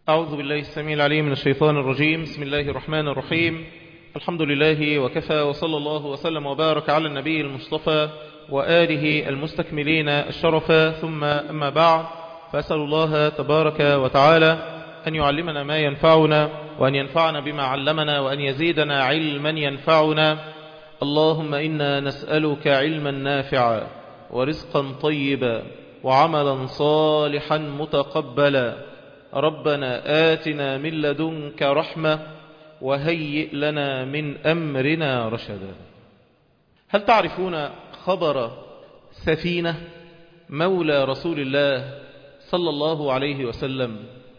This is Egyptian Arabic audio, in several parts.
أعوذ بالله السميع العليم من الشيطان الرجيم بسم الله الرحمن الرحيم الحمد لله وكفى وصلى الله وسلم وبارك على النبي المصطفى وآله المستكملين الشرفا ثم أما بعد فأسأل الله تبارك وتعالى أن يعلمنا ما ينفعنا وأن ينفعنا بما علمنا وأن يزيدنا علما ينفعنا اللهم إنا نسألك علما نافعا ورزقا طيبا وعملا صالحا متقبلا ربنا آتنا من لدنك رحمة وهيئ لنا من أمرنا رشدا هل تعرفون خبر سفينة مولى رسول الله صلى الله عليه وسلم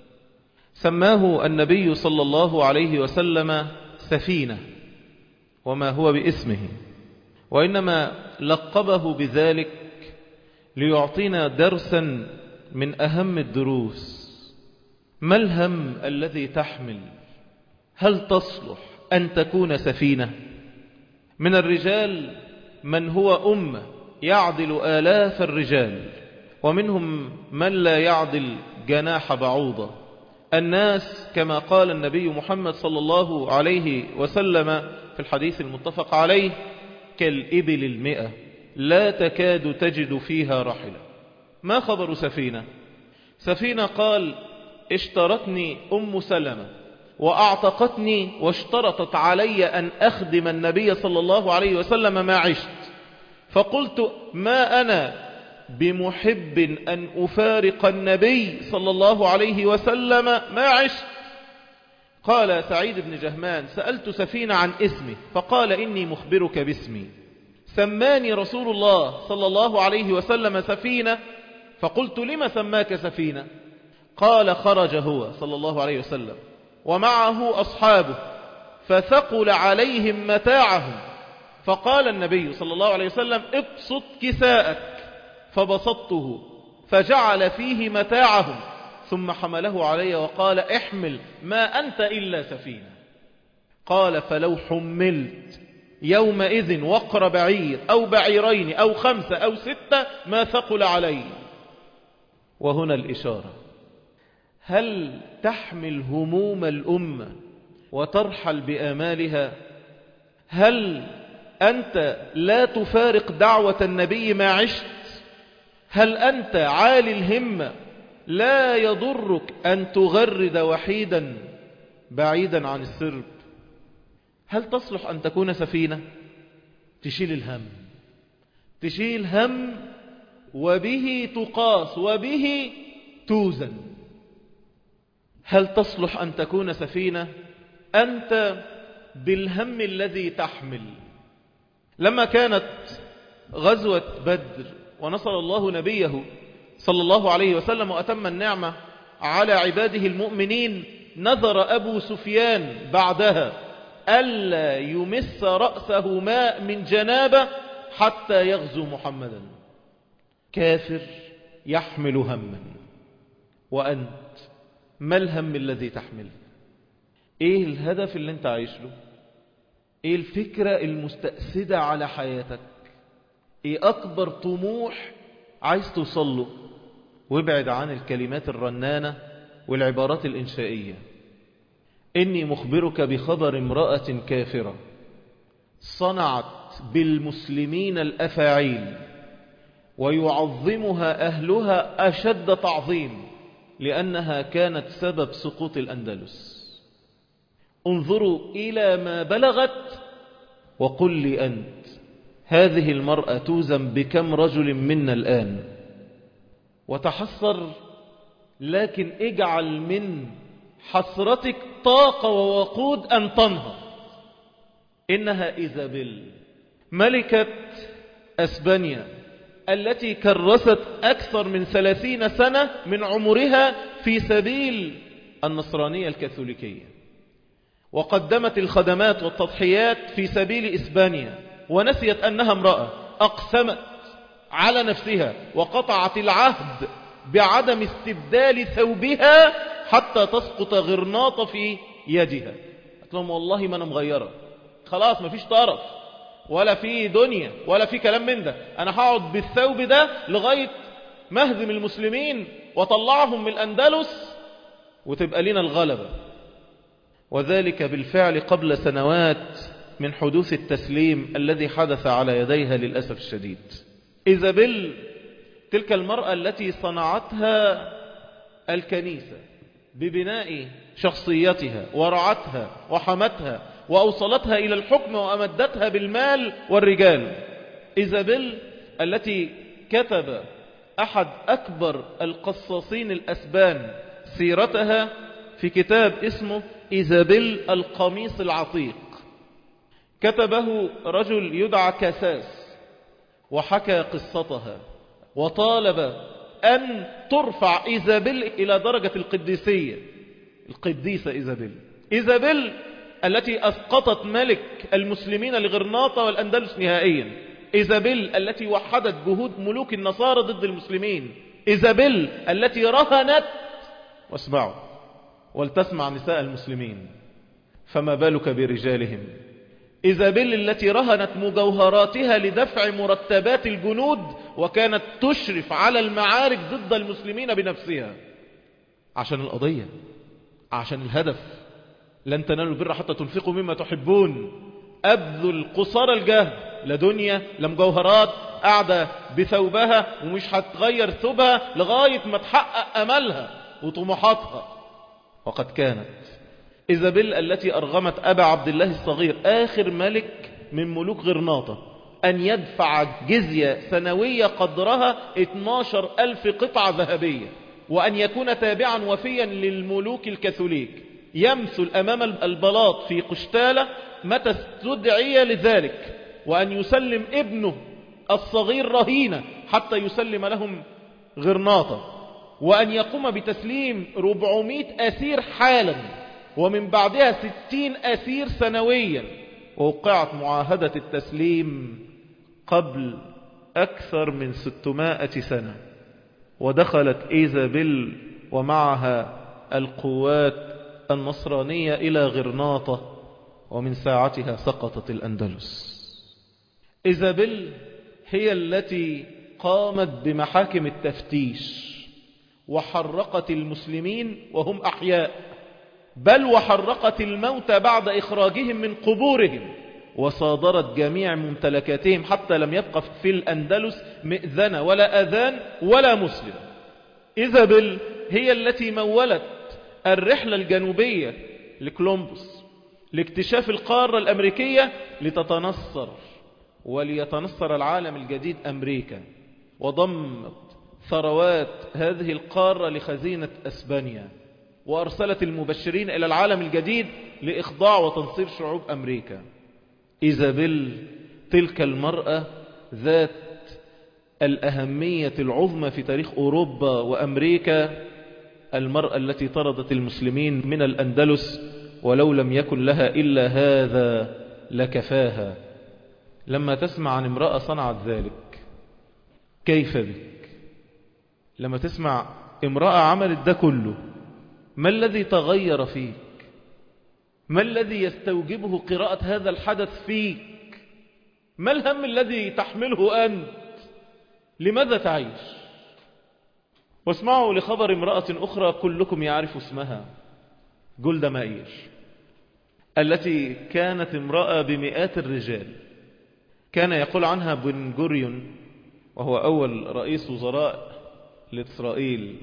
سماه النبي صلى الله عليه وسلم سفينة وما هو باسمه وإنما لقبه بذلك ليعطينا درسا من أهم الدروس ما الهم الذي تحمل هل تصلح أن تكون سفينة من الرجال من هو أمة يعدل آلاف الرجال ومنهم من لا يعدل جناح بعوضة الناس كما قال النبي محمد صلى الله عليه وسلم في الحديث المتفق عليه كالإبل المئة لا تكاد تجد فيها رحلة ما خبر سفينة سفينة قال اشترتني أم سلمة وأعتقتني واشترطت علي أن أخدم النبي صلى الله عليه وسلم ما عشت فقلت ما أنا بمحب أن أفارق النبي صلى الله عليه وسلم ما عشت قال سعيد بن جهمان سألت سفينة عن اسمه فقال إني مخبرك باسمي سماني رسول الله صلى الله عليه وسلم سفينة فقلت لما سماك سفينة قال خرج هو صلى الله عليه وسلم ومعه أصحابه فثقل عليهم متاعهم فقال النبي صلى الله عليه وسلم ابسط كساءك فبسطته فجعل فيه متاعهم ثم حمله علي وقال احمل ما أنت إلا سفينة قال فلو حملت يومئذ وقر بعير أو بعيرين أو خمسة أو ستة ما ثقل علي وهنا الإشارة هل تحمل هموم الأمة وترحل بآمالها هل أنت لا تفارق دعوة النبي ما عشت هل أنت عالي الهمة لا يضرك أن تغرد وحيدا بعيدا عن السرب هل تصلح أن تكون سفينة تشيل الهم تشيل هم وبه تقاس وبه توزن هل تصلح أن تكون سفينة أنت بالهم الذي تحمل لما كانت غزوة بدر ونصر الله نبيه صلى الله عليه وسلم وأتم النعمة على عباده المؤمنين نذر أبو سفيان بعدها ألا يمس رأسه ماء من جنابه حتى يغزو محمدا كافر يحمل هما وأنت ما الهم الذي تحمل ايه الهدف اللي انت عايش له ايه الفكرة المستأسدة على حياتك ايه اكبر طموح عايز توصل له وابعد عن الكلمات الرنانة والعبارات الإنشائية إني مخبرك بخبر امرأة كافرة صنعت بالمسلمين الأفاعيل ويعظمها أهلها أشد تعظيم لأنها كانت سبب سقوط الأندلس انظروا إلى ما بلغت وقل لي أنت هذه المرأة توزن بكم رجل منا الآن وتحسر لكن اجعل من حسرتك طاقة ووقود أن تنهض إنها إيزابيل ملكة أسبانيا التي كرست أكثر من ثلاثين سنة من عمرها في سبيل النصرانية الكاثوليكية وقدمت الخدمات والتضحيات في سبيل إسبانيا ونسيت أنها امرأة أقسمت على نفسها وقطعت العهد بعدم استبدال ثوبها حتى تسقط غرناطة في يدها قلت لهم والله ما أنا مغيرة خلاص ما فيش طرف ولا في دنيا ولا في كلام من ده أنا هقعد بالثوب ده لغاية مهزم المسلمين وطلعهم من الأندلس وتبقى لنا الغلبة وذلك بالفعل قبل سنوات من حدوث التسليم الذي حدث على يديها للأسف الشديد إيزابيل تلك المرأة التي صنعتها الكنيسة ببناء شخصيتها ورعتها وحمتها وأوصلتها إلى الحكم وأمدتها بالمال والرجال إيزابيل التي كتب أحد أكبر القصاصين الأسبان سيرتها في كتاب اسمه إيزابيل القميص العتيق كتبه رجل يدعى كاساس وحكى قصتها وطالب أن ترفع إيزابيل إلى درجة القديسية القديسة إيزابيل إيزابيل التي أسقطت ملك المسلمين لغرناطة والأندلس نهائيا إيزابيل التي وحدت جهود ملوك النصارى ضد المسلمين إيزابيل التي رهنت واسمعوا ولتسمع نساء المسلمين فما بالك برجالهم إيزابيل التي رهنت مجوهراتها لدفع مرتبات الجنود وكانت تشرف على المعارك ضد المسلمين بنفسها عشان القضية عشان الهدف لن تنالوا البر حتى تنفقوا مما تحبون أبذل قصار الجهد لا دنيا لا مجوهرات قاعدة بثوبها ومش هتغير ثوبها لغاية ما تحقق أملها وطموحاتها وقد كانت إيزابيل التي أرغمت أبا عبد الله الصغير آخر ملك من ملوك غرناطة أن يدفع جزية سنوية قدرها 12 ألف قطعة ذهبية وأن يكون تابعا وفيا للملوك الكاثوليك يمثل أمام البلاط في قشتالة متى استدعي لذلك وأن يسلم ابنه الصغير رهينة حتى يسلم لهم غرناطة وأن يقوم بتسليم 400 أسير حالا ومن بعدها 60 أسير سنويا ووقعت معاهدة التسليم قبل أكثر من 600 سنة ودخلت إيزابيل ومعها القوات النصرانية إلى غرناطة ومن ساعتها سقطت الأندلس إيزابيل هي التي قامت بمحاكم التفتيش وحرقت المسلمين وهم أحياء بل وحرقت الموتى بعد إخراجهم من قبورهم وصادرت جميع ممتلكاتهم حتى لم يبقى في الأندلس مئذنة ولا أذان ولا مسلم إيزابيل هي التي مولت الرحلة الجنوبية لكولومبوس لاكتشاف القارة الأمريكية لتتنصر وليتنصر العالم الجديد أمريكا وضمت ثروات هذه القارة لخزينة أسبانيا وأرسلت المبشرين إلى العالم الجديد لإخضاع وتنصير شعوب أمريكا إيزابيل تلك المرأة ذات الأهمية العظمى في تاريخ أوروبا وأمريكا المرأة التي طردت المسلمين من الأندلس ولو لم يكن لها إلا هذا لكفاها لما تسمع عن امرأة صنعت ذلك كيف بك لما تسمع امرأة عملت ده كله ما الذي تغير فيك ما الذي يستوجبه قراءة هذا الحدث فيك ما الهم الذي تحمله أنت لماذا تعيش واسمعوا لخبر امرأة أخرى كلكم يعرف اسمها جولدا مائير التي كانت امرأة بمئات الرجال كان يقول عنها بن جوريون وهو أول رئيس وزراء لإسرائيل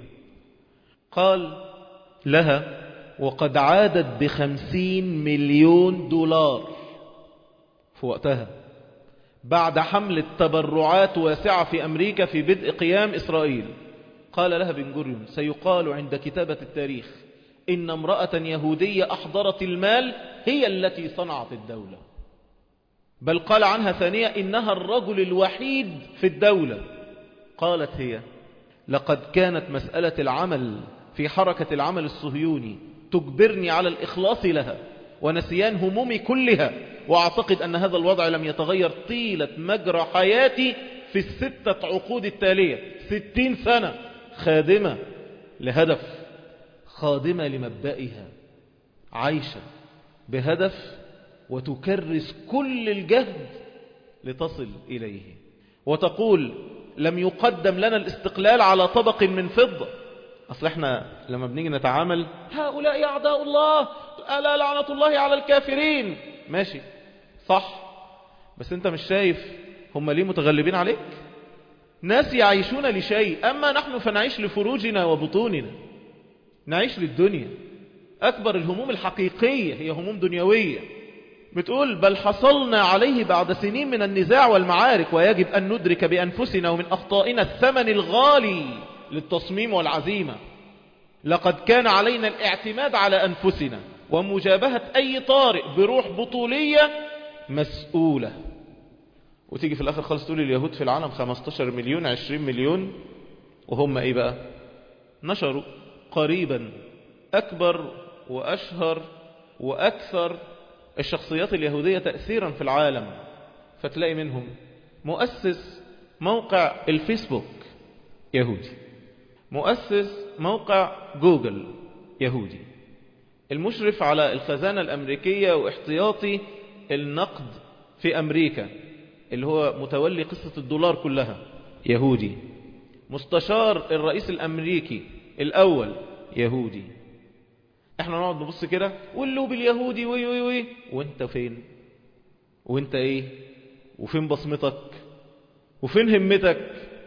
قال لها وقد عادت بخمسين مليون دولار في وقتها بعد حملة تبرعات واسعة في أمريكا في بدء قيام إسرائيل قال لها بن جوريون سيقال عند كتابة التاريخ إن امرأة يهودية أحضرت المال هي التي صنعت الدولة بل قال عنها ثانية إنها الرجل الوحيد في الدولة قالت هي لقد كانت مسألة العمل في حركة العمل الصهيوني تجبرني على الإخلاص لها ونسيان همومي كلها وأعتقد أن هذا الوضع لم يتغير طيلة مجرى حياتي في الستة عقود التالية ستين سنة خادمة لهدف خادمة لمبدئها عايشة بهدف وتكرس كل الجهد لتصل إليه وتقول لم يقدم لنا الاستقلال على طبق من فضة أصل احنا لما بنيجي نتعامل هؤلاء أعداء الله ألا لعنة الله على الكافرين ماشي صح بس انت مش شايف هم ليه متغلبين عليك ناس يعيشون لشيء أما نحن فنعيش لفروجنا وبطوننا نعيش للدنيا أكبر الهموم الحقيقية هي هموم دنيوية بتقول بل حصلنا عليه بعد سنين من النزاع والمعارك ويجب أن ندرك بأنفسنا ومن أخطائنا الثمن الغالي للتصميم والعزيمة لقد كان علينا الاعتماد على أنفسنا ومجابهة أي طارئ بروح بطولية مسؤولة وتيجي في الآخر خالص تقول اليهود في العالم 15 مليون 20 مليون وهم إيه بقى نشروا قريبا أكبر وأشهر وأكثر الشخصيات اليهودية تأثيرا في العالم فتلاقي منهم مؤسس موقع الفيسبوك يهودي مؤسس موقع جوجل يهودي المشرف على الخزانة الأمريكية واحتياطي النقد في أمريكا اللي هو متولي قصة الدولار كلها يهودي مستشار الرئيس الأمريكي الأول يهودي احنا نقعد نبص كده واللوب اليهودي وي وي وي وانت فين وانت ايه وفين بصمتك وفين همتك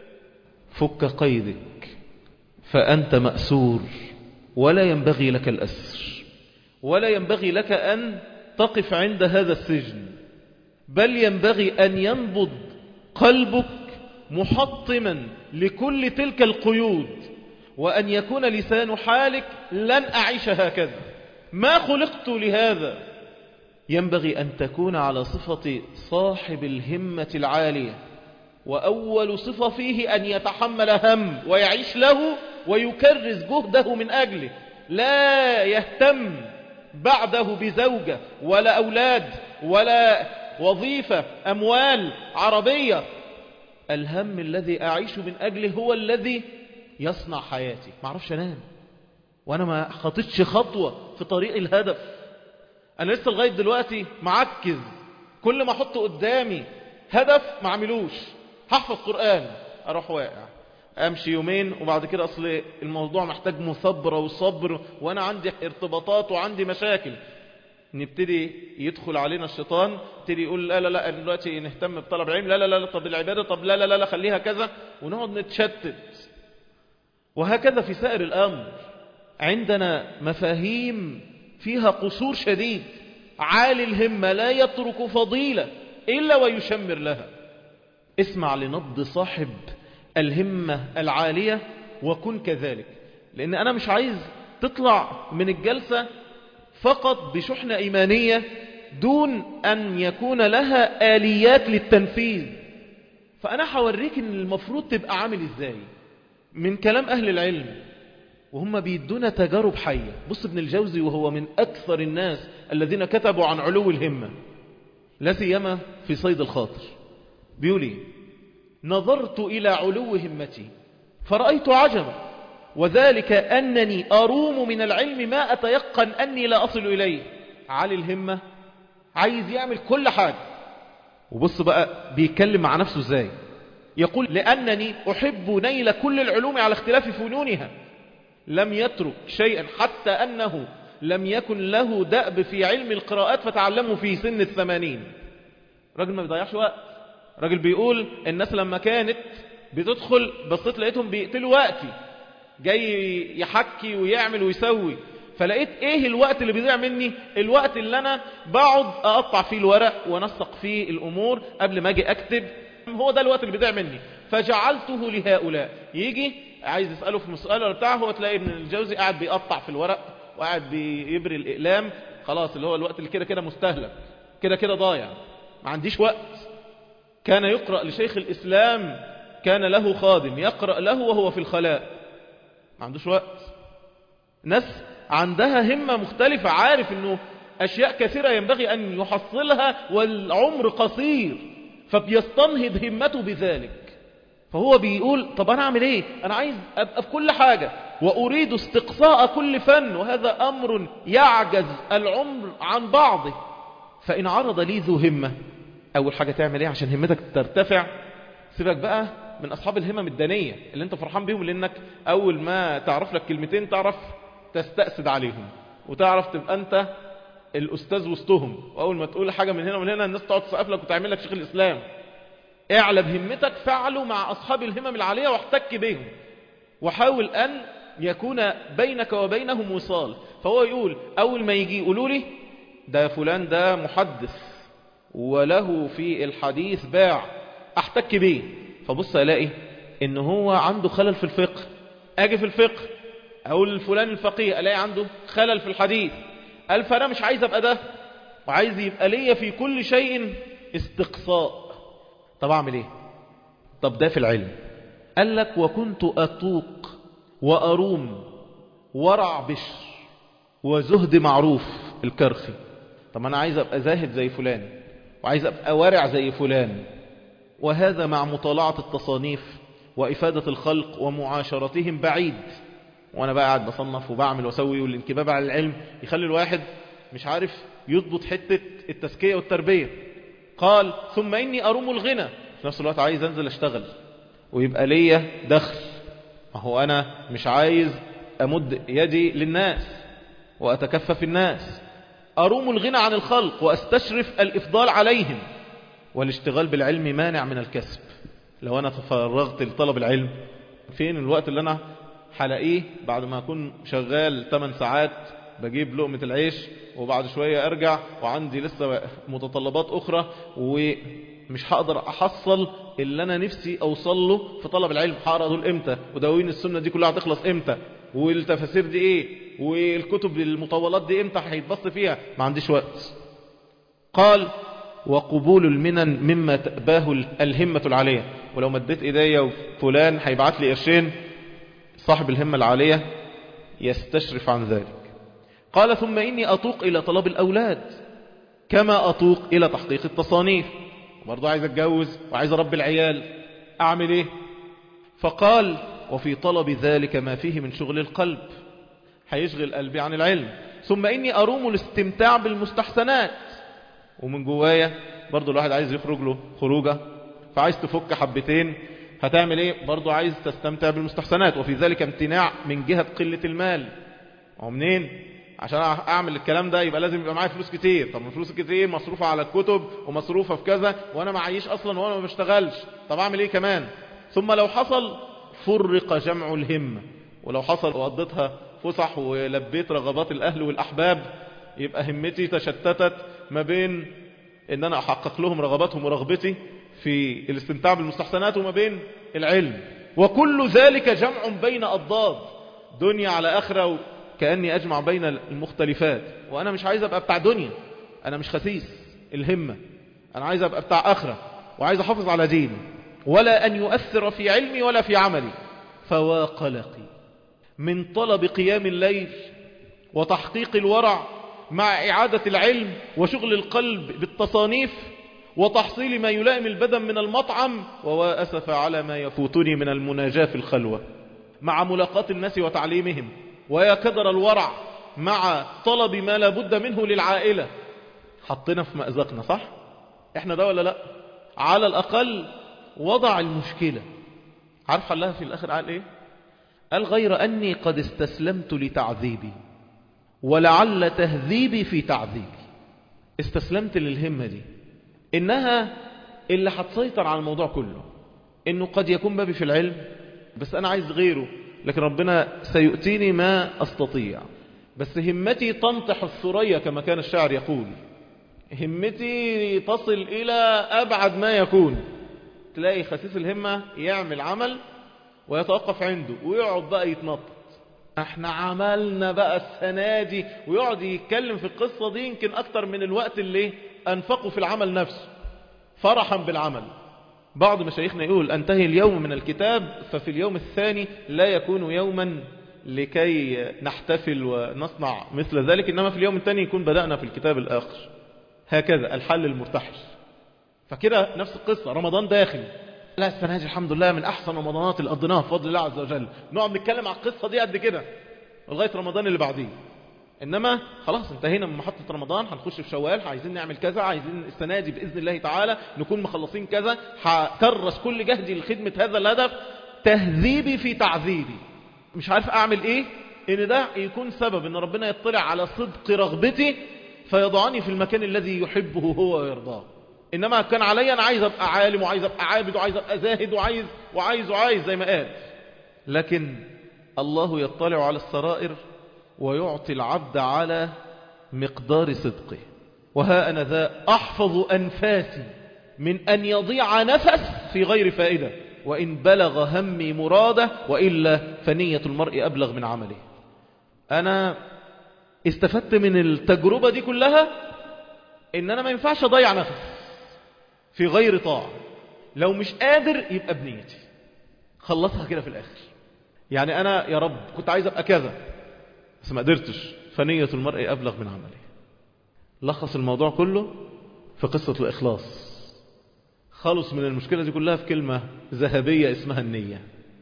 فك قيدك فأنت مأسور ولا ينبغي لك الأسر ولا ينبغي لك أن تقف عند هذا السجن بل ينبغي أن ينبض قلبك محطما لكل تلك القيود وأن يكون لسان حالك لن أعيش هكذا ما خلقت لهذا ينبغي أن تكون على صفة صاحب الهمة العالية وأول صفة فيه أن يتحمل هم ويعيش له ويكرز جهده من أجله لا يهتم بعده بزوجة ولا أولاد ولا وظيفة أموال عربية الهم الذي أعيش من أجله هو الذي يصنع حياتي ما اعرفش انام وانا ما خطيتش خطوة في طريق الهدف انا لسه لغاية دلوقتي معكز كل ما احط قدامي هدف ما اعملوش هحفظ قرآن اروح واقع امشي يومين وبعد كده اصل الموضوع محتاج مثابرة وصبر وانا عندي ارتباطات وعندي مشاكل نبتدي يدخل علينا الشيطان يبتدي يقول لا لا لا دلوقتي نهتم بطلب العلم لا لا لا طب العبادة طب لا لا لا خليها كذا ونقعد نتشتت وهكذا في سائر الأمر عندنا مفاهيم فيها قصور شديد عالي الهمة لا يترك فضيلة إلا ويشمر لها اسمع لنبض صاحب الهمة العالية وكن كذلك لأن أنا مش عايز تطلع من الجلسة فقط بشحنة إيمانية دون أن يكون لها آليات للتنفيذ فأنا حوريك أن المفروض تبقى عامل إزاي من كلام أهل العلم وهم بيدونا تجارب حية بص ابن الجوزي وهو من أكثر الناس الذين كتبوا عن علو الهمة لا سيما في صيد الخاطر بيقولي نظرت إلى علو همتي فرأيت عجبا وذلك أنني أروم من العلم ما أتيقن أني لا أصل إليه علي الهمة عايز يعمل كل حاجة وبص بقى بيتكلم مع نفسه ازاي يقول لأنني أحب نيل كل العلوم على اختلاف فنونها لم يترك شيئا حتى أنه لم يكن له دأب في علم القراءات فتعلمه في سن الثمانين راجل ما بيضيعش وقت راجل بيقول الناس لما كانت بتدخل بصيت لقيتهم بيقتلوا وقتي جاي يحكي ويعمل ويسوي فلقيت ايه الوقت اللي بيضيع مني الوقت اللي انا بقعد اقطع فيه الورق ونسق فيه الامور قبل ما اجي اكتب هو ده الوقت اللي بيضيع مني فجعلته لهؤلاء يجي عايز يسأله في مسألة ولا بتاع هو تلاقي ابن الجوزي قاعد بيقطع في الورق وقاعد بيبري الإقلام خلاص اللي هو الوقت اللي كده كده مستهلك كده كده ضايع ما عنديش وقت كان يقرأ لشيخ الإسلام كان له خادم يقرأ له وهو في الخلاء ما عندوش وقت ناس عندها همة مختلفة عارف انه اشياء كثيرة ينبغي ان يحصلها والعمر قصير فبيستنهض همته بذلك فهو بيقول طب انا اعمل ايه انا عايز ابقى في كل حاجة واريد استقصاء كل فن وهذا امر يعجز العمر عن بعضه فان عرض لي ذو همة اول حاجة تعمل ايه عشان همتك ترتفع سيبك بقى من أصحاب الهمم الدانية اللي انت فرحان بيهم لأنك أول ما تعرف لك كلمتين تعرف تستأسد عليهم وتعرف تبقى أنت الأستاذ وسطهم وأول ما تقول حاجة من هنا ومن هنا الناس تقعد تسقف لك وتعمل لك شيخ الإسلام اعلى بهمتك فعلوا مع أصحاب الهمم العالية واحتك بهم وحاول أن يكون بينك وبينهم وصال فهو يقول أول ما يجي يقولوا لي ده فلان ده محدث وله في الحديث باع احتك بيه فبص الاقي ان هو عنده خلل في الفقه اجي في الفقه اقول فلان الفقيه الاقي عنده خلل في الحديث قال فانا مش عايز ابقى ده وعايز يبقى ليا في كل شيء استقصاء طب اعمل ايه طب ده في العلم قال لك وكنت اتوق واروم ورع بشر وزهد معروف الكرخي طب انا عايز ابقى زاهد زي فلان وعايز ابقى ورع زي فلان وهذا مع مطالعة التصانيف وإفادة الخلق ومعاشرتهم بعيد وأنا بقى قاعد بصنف وبعمل واسوي والانكباب على العلم يخلي الواحد مش عارف يضبط حتة التزكية والتربية قال ثم إني أروم الغنى في نفس الوقت عايز أنزل أشتغل ويبقى ليا دخل ما هو أنا مش عايز أمد يدي للناس وأتكفف الناس أروم الغنى عن الخلق وأستشرف الإفضال عليهم والاشتغال بالعلم مانع من الكسب لو أنا تفرغت لطلب العلم فين الوقت اللي أنا حلاقيه بعد ما أكون شغال 8 ساعات بجيب لقمة العيش وبعد شوية أرجع وعندي لسه متطلبات أخرى ومش هقدر أحصل اللي أنا نفسي أوصل له في طلب العلم هقرأ دول إمتى ودواوين السنة دي كلها هتخلص إمتى والتفاسير دي إيه والكتب المطولات دي إمتى هيتبص فيها ما عنديش وقت قال وقبول المنن مما تأباه الهمة العالية ولو مديت ايديا وفلان هيبعت لي قرشين صاحب الهمة العالية يستشرف عن ذلك قال ثم إني أطوق إلى طلب الأولاد كما أطوق إلى تحقيق التصانيف برضو عايز أتجوز وعايز أربي العيال أعمل إيه فقال وفي طلب ذلك ما فيه من شغل القلب هيشغل قلبي عن العلم ثم إني أروم الاستمتاع بالمستحسنات ومن جوايا برضو الواحد عايز يخرج له خروجه فعايز تفك حبتين هتعمل ايه برضو عايز تستمتع بالمستحسنات وفي ذلك امتناع من جهة قلة المال هو منين عشان اعمل الكلام ده يبقى لازم يبقى معايا فلوس كتير طب الفلوس كتير مصروفة على الكتب ومصروفة في كذا وانا معيش اصلا وانا ما بشتغلش طب اعمل ايه كمان ثم لو حصل فرق جمع الهمة ولو حصل وقضيتها فسح ولبيت رغبات الاهل والاحباب يبقى همتي تشتتت ما بين ان انا احقق لهم رغباتهم ورغبتي في الاستمتاع بالمستحسنات وما بين العلم وكل ذلك جمع بين أضداد دنيا على آخرة كأني أجمع بين المختلفات وأنا مش عايز أبقى بتاع دنيا أنا مش خسيس الهمة أنا عايز أبقى بتاع آخرة وعايز أحافظ على ديني ولا أن يؤثر في علمي ولا في عملي فوا قلقي من طلب قيام الليل وتحقيق الورع مع إعادة العلم وشغل القلب بالتصانيف وتحصيل ما يلائم البدن من المطعم وأسف على ما يفوتني من المناجاة في الخلوة مع ملاقاة الناس وتعليمهم ويا كدر الورع مع طلب ما لا بد منه للعائلة حطنا في مأزقنا صح؟ احنا ده ولا لا؟ على الأقل وضع المشكلة عارف حلها في الآخر قال ايه؟ قال غير أني قد استسلمت لتعذيبي ولعل تهذيبي في تعذيبي استسلمت للهمة دي إنها اللي هتسيطر على الموضوع كله إنه قد يكون بابي في العلم بس أنا عايز غيره لكن ربنا سيؤتيني ما أستطيع بس همتي تنطح الثريا كما كان الشاعر يقول همتي تصل إلى أبعد ما يكون تلاقي خسيس الهمة يعمل عمل ويتوقف عنده ويقعد بقى يتنطط احنا عملنا بقى السنة دي ويقعد يتكلم في القصة دي يمكن أكتر من الوقت اللي أنفقوا في العمل نفسه فرحا بالعمل بعض مشايخنا يقول أنتهي اليوم من الكتاب ففي اليوم الثاني لا يكون يوما لكي نحتفل ونصنع مثل ذلك إنما في اليوم الثاني يكون بدأنا في الكتاب الآخر هكذا الحل المرتحل فكده نفس القصة رمضان داخل لا السنة دي الحمد لله من أحسن رمضانات اللي قضيناها بفضل الله عز وجل نقعد نتكلم على القصة دي قد كده لغاية رمضان اللي بعديه إنما خلاص انتهينا من محطة رمضان هنخش في شوال عايزين نعمل كذا عايزين السنة دي بإذن الله تعالى نكون مخلصين كذا هكرس كل جهدي لخدمة هذا الهدف تهذيبي في تعذيبي مش عارف أعمل إيه إن ده يكون سبب إن ربنا يطلع على صدق رغبتي فيضعني في المكان الذي يحبه هو ويرضاه إنما كان علي أنا عايز أبقى عالم وعايز أبقى عابد وعايز أبقى زاهد وعايز وعايز وعايز زي ما قال لكن الله يطلع على السرائر ويعطي العبد على مقدار صدقه وها أنا ذا أحفظ أنفاسي من أن يضيع نفس في غير فائدة وإن بلغ همي مراده وإلا فنية المرء أبلغ من عمله أنا استفدت من التجربة دي كلها إن أنا ما ينفعش أضيع نفس في غير طاعة لو مش قادر يبقى بنيتي خلصها كده في الآخر يعني أنا يا رب كنت عايز أبقى كذا بس ما قدرتش فنية المرء أبلغ من عمله لخص الموضوع كله في قصة الإخلاص خلص من المشكلة دي كلها في كلمة ذهبية اسمها النية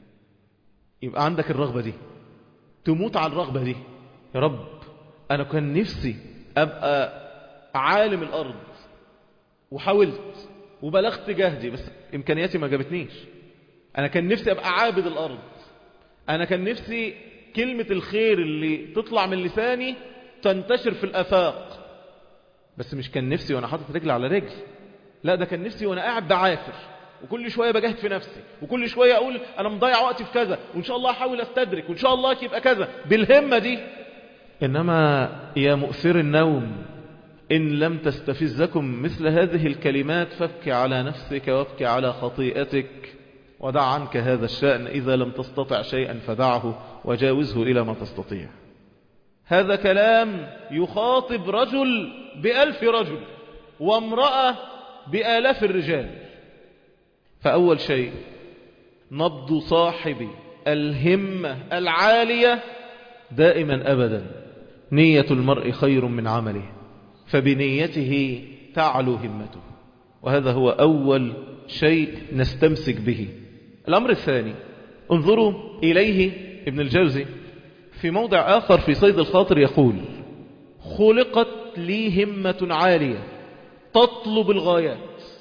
يبقى عندك الرغبة دي تموت على الرغبة دي يا رب أنا كان نفسي أبقى عالم الأرض وحاولت وبلغت جهدي بس إمكانياتي ما جابتنيش أنا كان نفسي أبقى عابد الأرض أنا كان نفسي كلمة الخير اللي تطلع من لساني تنتشر في الأفاق بس مش كان نفسي وأنا حاطط رجل على رجل لا ده كان نفسي وأنا قاعد بعافر وكل شوية بجاهد في نفسي وكل شوية أقول أنا مضيع وقتي في كذا وإن شاء الله أحاول أستدرك وإن شاء الله يبقى كذا بالهمة دي إنما يا مؤثر النوم إن لم تستفزكم مثل هذه الكلمات فابك على نفسك وابك على خطيئتك ودع عنك هذا الشأن إذا لم تستطع شيئا فدعه وجاوزه إلى ما تستطيع هذا كلام يخاطب رجل بألف رجل وامرأة بآلاف الرجال فأول شيء نبض صاحب الهمة العالية دائما أبدا نية المرء خير من عمله فبنيته تعلو همته وهذا هو أول شيء نستمسك به الأمر الثاني انظروا إليه ابن الجوزي في موضع آخر في صيد الخاطر يقول خلقت لي همة عالية تطلب الغايات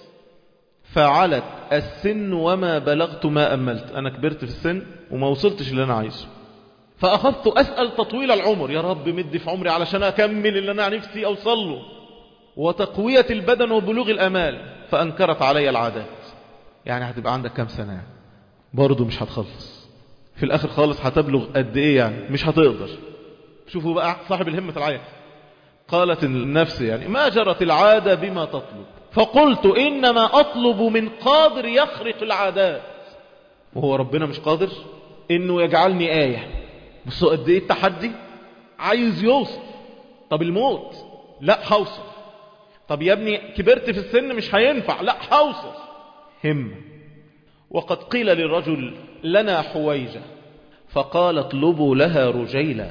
فعلت السن وما بلغت ما أملت أنا كبرت في السن وما وصلتش اللي أنا عايزه فأخذت أسأل تطويل العمر يا رب مدي في عمري علشان أكمل اللي أنا نفسي أوصل له وتقوية البدن وبلوغ الأمال فأنكرت علي العادات يعني هتبقى عندك كام سنة يعني برضه مش هتخلص في الآخر خالص هتبلغ قد إيه يعني مش هتقدر شوفوا بقى صاحب الهمة العالية قالت النفس يعني ما جرت العادة بما تطلب فقلت إنما أطلب من قادر يخرق العادات وهو ربنا مش قادر إنه يجعلني آية بصوا قد إيه التحدي عايز يوصل طب الموت لا هوصل طب يا ابني كبرت في السن مش هينفع لا هوصل همة وقد قيل للرجل لنا حويجة فقال اطلبوا لها رجيلا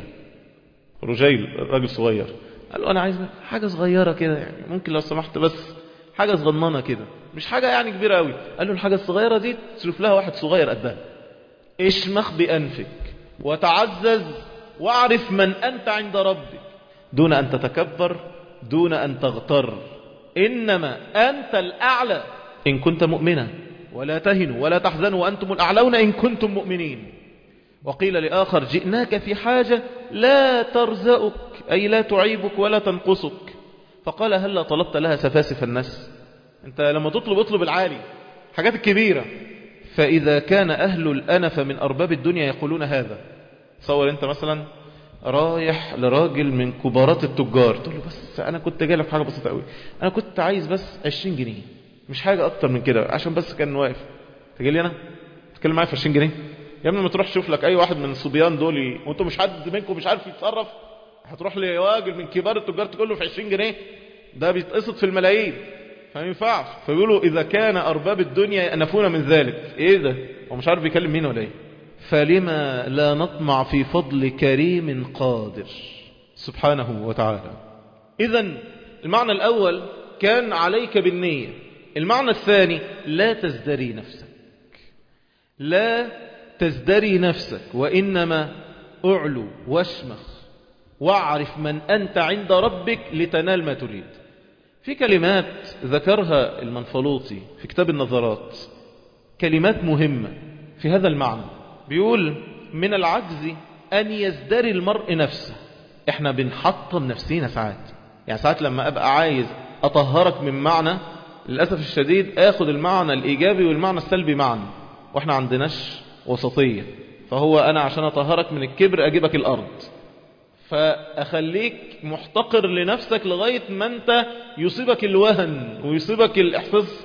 رجيل راجل صغير قال له أنا عايز حاجة صغيرة كده يعني ممكن لو سمحت بس حاجة صغننة كده مش حاجة يعني كبيرة قوي قال له الحاجة الصغيرة دي تشوف لها واحد صغير قدها اشمخ بأنفك وتعزز واعرف من أنت عند ربك دون أن تتكبر دون أن تغتر إنما أنت الأعلى إن كنت مؤمنا ولا تهنوا ولا تحزنوا وأنتم الأعلون إن كنتم مؤمنين وقيل لآخر جئناك في حاجة لا ترزقك أي لا تعيبك ولا تنقصك فقال هل طلبت لها سفاسف الناس أنت لما تطلب اطلب العالي حاجات الكبيرة فإذا كان أهل الأنف من أرباب الدنيا يقولون هذا تصور أنت مثلا رايح لراجل من كبارات التجار تقول له بس أنا كنت جاي لك حاجة بسيطة قوي أنا كنت عايز بس 20 جنيه مش حاجة أكتر من كده عشان بس كان واقف تجي لي أنا تتكلم معايا في 20 جنيه يا ابني ما تروح تشوف لك أي واحد من الصبيان دول وأنتم مش حد منكم مش عارف يتصرف هتروح لراجل من كبار التجار تقول له في 20 جنيه ده بيتقسط في الملايين فما ينفعش فبيقولوا إذا كان أرباب الدنيا يأنفون من ذلك إيه ده هو مش عارف بيكلم مين ولا إيه فلما لا نطمع في فضل كريم قادر سبحانه وتعالى إذا المعنى الأول كان عليك بالنية المعنى الثاني لا تزدري نفسك لا تزدري نفسك وإنما أعلو واشمخ واعرف من أنت عند ربك لتنال ما تريد في كلمات ذكرها المنفلوطي في كتاب النظرات كلمات مهمة في هذا المعنى بيقول من العجز أن يزدري المرء نفسه احنا بنحطم نفسينا ساعات يعني ساعات لما أبقى عايز أطهرك من معنى للأسف الشديد أخذ المعنى الإيجابي والمعنى السلبي معا وإحنا عندناش وسطية فهو أنا عشان أطهرك من الكبر أجيبك الأرض فأخليك محتقر لنفسك لغاية ما أنت يصيبك الوهن ويصيبك الإحساس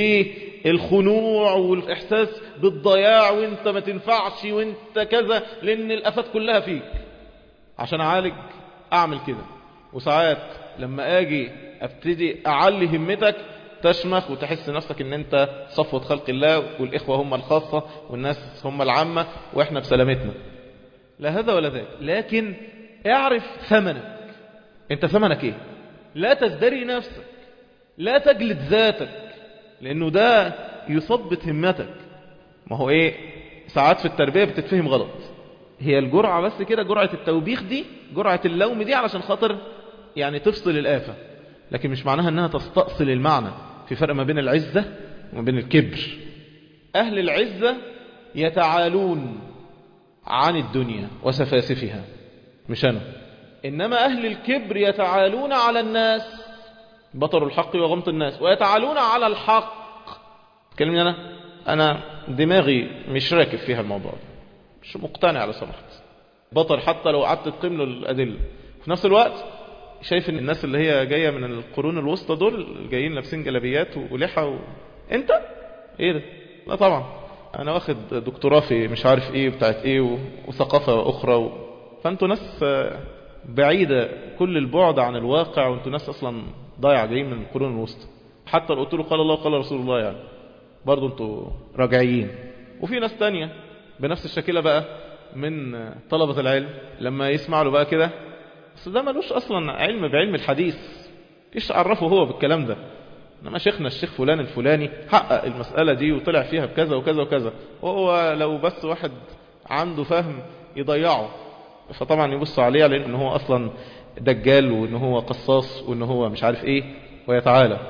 بالخنوع والإحساس بالضياع وانت ما تنفعش وانت كذا لأن الأفات كلها فيك عشان أعالج أعمل كده وساعات لما أجي أبتدي أعلي همتك تشمخ وتحس نفسك ان انت صفوة خلق الله والإخوة هم الخاصة والناس هم العامة وإحنا بسلامتنا لا هذا ولا ذاك لكن اعرف ثمنك انت ثمنك ايه لا تزدري نفسك لا تجلد ذاتك لانه ده يثبط همتك ما هو ايه ساعات في التربية بتتفهم غلط هي الجرعة بس كده جرعة التوبيخ دي جرعة اللوم دي علشان خاطر يعني تفصل الآفة لكن مش معناها انها تستأصل المعنى في فرق ما بين العزة وما بين الكبر أهل العزة يتعالون عن الدنيا وسفاسفها مش أنا إنما أهل الكبر يتعالون على الناس بطر الحق وغمط الناس ويتعالون على الحق كلمني أنا أنا دماغي مش راكب فيها الموضوع ده مش مقتنع على سمحت بطر حتى لو قعدت تقيم له الأدلة في نفس الوقت شايف ان الناس اللي هي جاية من القرون الوسطى دول جايين لابسين جلابيات ولحى و... انت ايه ده لا طبعا انا واخد دكتوراه في مش عارف ايه بتاعت ايه و... وثقافة اخرى و... فانتوا ناس بعيدة كل البعد عن الواقع وانتوا ناس اصلا ضايعة جايين من القرون الوسطى حتى لو قلت له قال الله قال رسول الله يعني برضو انتوا راجعين وفي ناس تانية بنفس الشكلة بقى من طلبة العلم لما يسمع له بقى كده بس ده ملوش اصلا علم بعلم الحديث ايش عرفه هو بالكلام ده انما شيخنا الشيخ فلان الفلاني حقق المسألة دي وطلع فيها بكذا وكذا وكذا وهو لو بس واحد عنده فهم يضيعه فطبعا يبص عليه لان ان هو اصلا دجال وان هو قصاص وان هو مش عارف ايه ويتعالى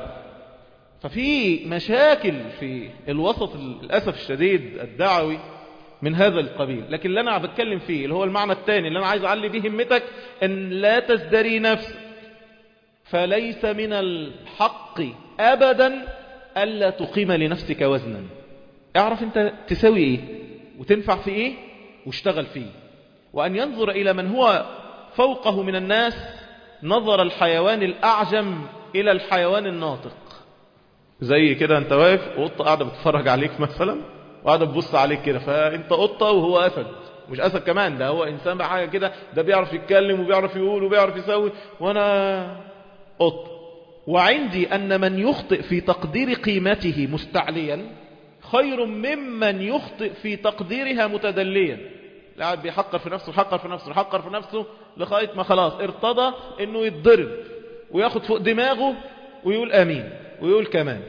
ففي مشاكل في الوسط للأسف الشديد الدعوي من هذا القبيل لكن اللي أنا بتكلم فيه اللي هو المعنى الثاني اللي أنا عايز أعلي به همتك أن لا تزدري نفسك فليس من الحق أبدا ألا تقيم لنفسك وزنا اعرف أنت تسوي إيه وتنفع في إيه واشتغل فيه وأن ينظر إلى من هو فوقه من الناس نظر الحيوان الأعجم إلى الحيوان الناطق زي كده أنت واقف وقطة قاعدة بتتفرج عليك مثلا وقاعدة تبص عليك كده فأنت قطة وهو أسد مش أسد كمان ده هو إنسان بقى حاجة كده ده بيعرف يتكلم وبيعرف يقول وبيعرف يسوي وأنا قط وعندي أن من يخطئ في تقدير قيمته مستعليا خير ممن يخطئ في تقديرها متدليا قاعد بيحقر في نفسه يحقر في نفسه يحقر في نفسه لغاية ما خلاص ارتضى انه يتضرب وياخد فوق دماغه ويقول امين ويقول كمان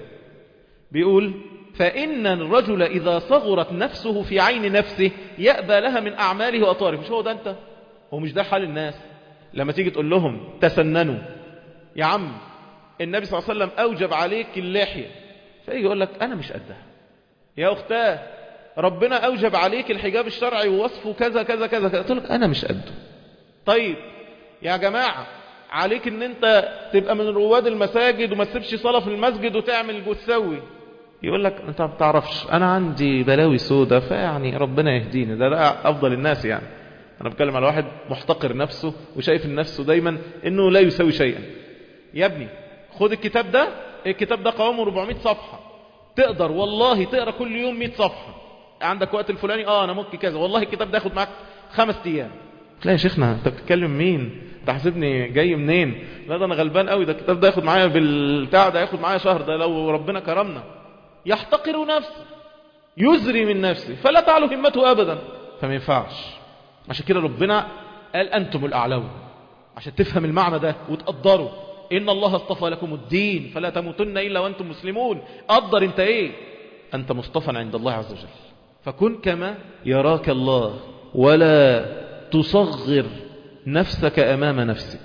بيقول فإن الرجل إذا صغرت نفسه في عين نفسه يأبى لها من أعماله وأطواره مش هو ده أنت هو مش ده حال الناس لما تيجي تقول لهم تسننوا يا عم النبي صلى الله عليه وسلم أوجب عليك اللحية فيجي يقول لك أنا مش قدها يا أختاه ربنا أوجب عليك الحجاب الشرعي ووصفه كذا كذا كذا قلت لك أنا مش قده طيب يا جماعة عليك ان انت تبقى من رواد المساجد وما تسيبش صلاة في المسجد وتعمل وتسوي يقول لك انت ما بتعرفش انا عندي بلاوي سودة فيعني ربنا يهديني ده, ده افضل الناس يعني انا بتكلم على واحد محتقر نفسه وشايف نفسه دايما انه لا يسوي شيئا يا ابني خد الكتاب ده الكتاب ده قوامه 400 صفحة تقدر والله تقرا كل يوم 100 صفحة عندك وقت الفلاني اه انا ممكن كذا والله الكتاب ده ياخد معاك خمس ايام لا يا شيخنا انت بتتكلم مين انت حاسبني جاي منين لا ده انا غلبان قوي ده الكتاب ده ياخد معايا بالبتاع ده ياخد معايا شهر ده لو ربنا كرمنا يحتقر نفسه يزري من نفسه فلا تعلو همته ابدا فما ينفعش عشان كده ربنا قال انتم الاعلون عشان تفهم المعنى ده وتقدره ان الله اصطفى لكم الدين فلا تموتن الا وانتم مسلمون قدر انت ايه انت مصطفى عند الله عز وجل فكن كما يراك الله ولا تصغر نفسك أمام نفسك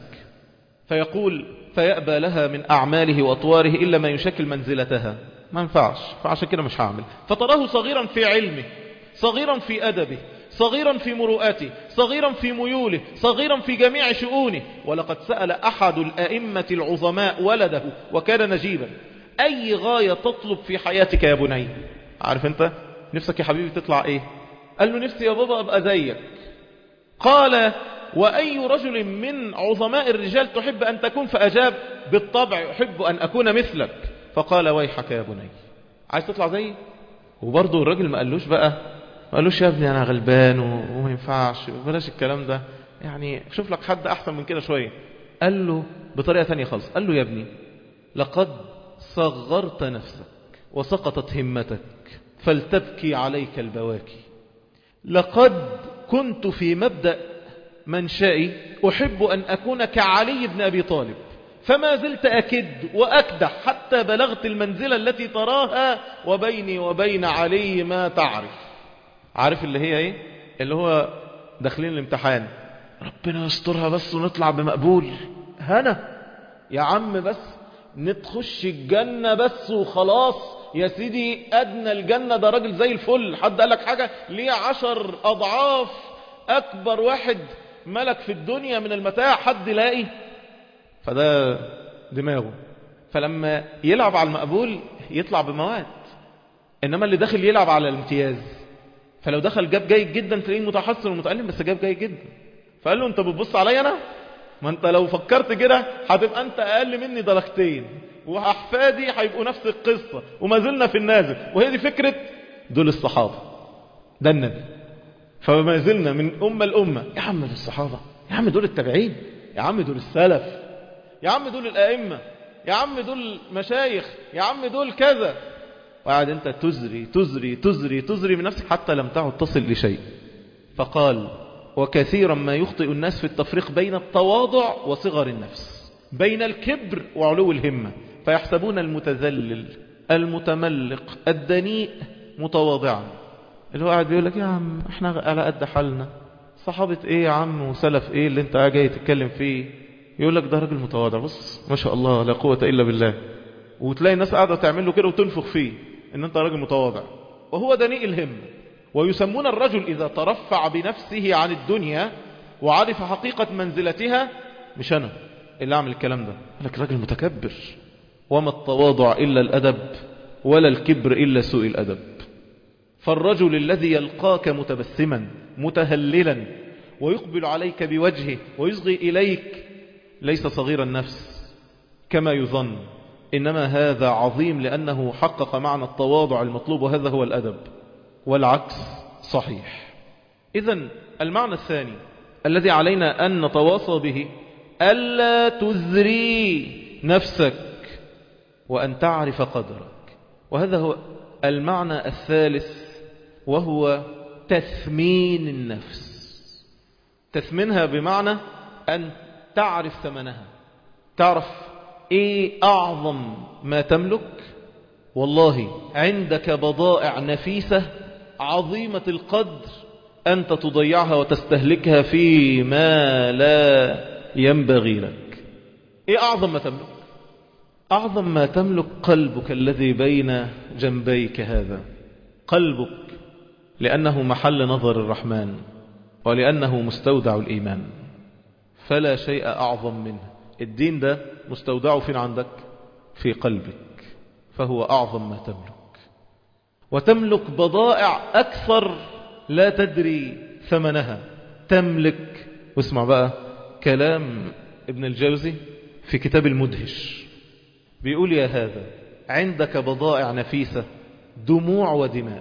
فيقول فيأبى لها من أعماله وأطواره إلا ما يشكل منزلتها ما ينفعش فعشان كده مش هعمل فتراه صغيرا في علمه صغيرا في أدبه صغيرا في مروءاته صغيرا في ميوله صغيرا في جميع شؤونه ولقد سأل أحد الأئمة العظماء ولده وكان نجيبا أي غاية تطلب في حياتك يا بني عارف أنت نفسك يا حبيبي تطلع إيه قال له نفسي يا بابا أبقى زيك قال وأي رجل من عظماء الرجال تحب أن تكون فأجاب بالطبع أحب أن أكون مثلك فقال ويحك يا بني عايز تطلع زيي وبرضه الراجل ما قالوش بقى ما قالوش يا ابني أنا غلبان وما ينفعش بلاش الكلام ده يعني شوف لك حد أحسن من كده شوية قال له بطريقة ثانية خالص قال له يا ابني لقد صغرت نفسك وسقطت همتك فلتبكي عليك البواكي لقد كنت في مبدأ منشئي أحب أن أكون كعلي بن أبي طالب فما زلت أكد وأكدح حتى بلغت المنزلة التي تراها وبيني وبين علي ما تعرف عارف اللي هي ايه اللي هو داخلين الامتحان ربنا يسترها بس ونطلع بمقبول هنا يا عم بس نتخش الجنة بس وخلاص يا سيدي أدنى الجنة ده راجل زي الفل حد قال لك حاجة ليه عشر أضعاف أكبر واحد ملك في الدنيا من المتاع حد لاقي فده دماغه فلما يلعب على المقبول يطلع بمواد إنما اللي داخل يلعب على الامتياز فلو دخل جاب جيد جدا تلاقيه متحسن ومتألم بس جاب جيد جدا فقال له انت بتبص عليا انا ما انت لو فكرت كده هتبقى انت اقل مني درجتين واحفادي هيبقوا نفس القصة وما زلنا في النازل وهي دي فكرة دول الصحابة ده النبي فما زلنا من أمة الأمة يا عم دول الصحابة يا عم دول التابعين يا عم دول السلف يا عم دول الأئمة يا عم دول مشايخ يا عم دول كذا وقعد انت تزري تزري تزري تزري من نفسك حتى لم تعد تصل لشيء فقال وكثيرا ما يخطئ الناس في التفريق بين التواضع وصغر النفس بين الكبر وعلو الهمة فيحسبون المتذلل المتملق الدنيء متواضعا اللي هو قاعد بيقول لك يا عم احنا على قد حالنا صحابة ايه يا عم وسلف ايه اللي انت جاي تتكلم فيه يقول لك ده راجل متواضع بص ما شاء الله لا قوة الا بالله وتلاقي الناس قاعدة تعمل له كده وتنفخ فيه ان انت راجل متواضع وهو دنيء الهم ويسمون الرجل اذا ترفع بنفسه عن الدنيا وعرف حقيقة منزلتها مش انا اللي اعمل الكلام ده لك راجل متكبر وما التواضع الا الادب ولا الكبر الا سوء الادب فالرجل الذي يلقاك متبسما متهللا ويقبل عليك بوجهه ويصغي إليك ليس صغير النفس كما يظن إنما هذا عظيم لأنه حقق معنى التواضع المطلوب وهذا هو الأدب والعكس صحيح إذا المعنى الثاني الذي علينا أن نتواصى به ألا تزري نفسك وأن تعرف قدرك وهذا هو المعنى الثالث وهو تثمين النفس تثمينها بمعنى أن تعرف ثمنها تعرف ايه اعظم ما تملك والله عندك بضائع نفيسة عظيمة القدر أنت تضيعها وتستهلكها فيما لا ينبغي لك ايه اعظم ما تملك اعظم ما تملك قلبك الذي بين جنبيك هذا قلبك لأنه محل نظر الرحمن ولأنه مستودع الإيمان فلا شيء أعظم منه الدين ده مستودعه فين عندك في قلبك فهو أعظم ما تملك وتملك بضائع أكثر لا تدري ثمنها تملك واسمع بقى كلام ابن الجوزي في كتاب المدهش بيقول يا هذا عندك بضائع نفيسة دموع ودماء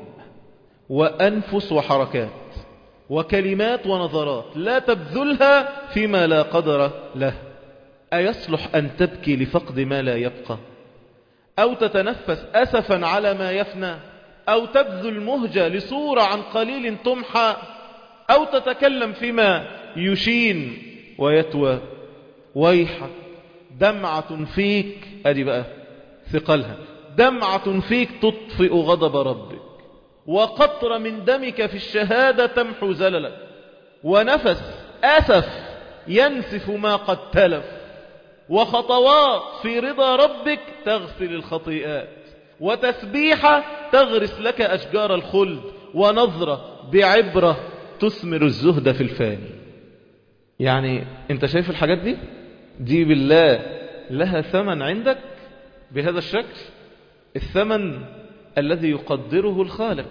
وأنفس وحركات وكلمات ونظرات لا تبذلها فيما لا قدر له أيصلح أن تبكي لفقد ما لا يبقى أو تتنفس أسفا على ما يفنى أو تبذل مهجة لصورة عن قليل تمحى أو تتكلم فيما يشين ويتوى ويحك دمعة فيك أدي بقى ثقلها دمعة فيك تطفئ غضب ربك وقطر من دمك في الشهادة تمحو زللك ونفس أسف ينسف ما قد تلف وخطوات في رضا ربك تغسل الخطيئات وتسبيحة تغرس لك أشجار الخلد ونظرة بعبرة تثمر الزهد في الفاني يعني انت شايف الحاجات دي دي بالله لها ثمن عندك بهذا الشكل الثمن الذي يقدره الخالق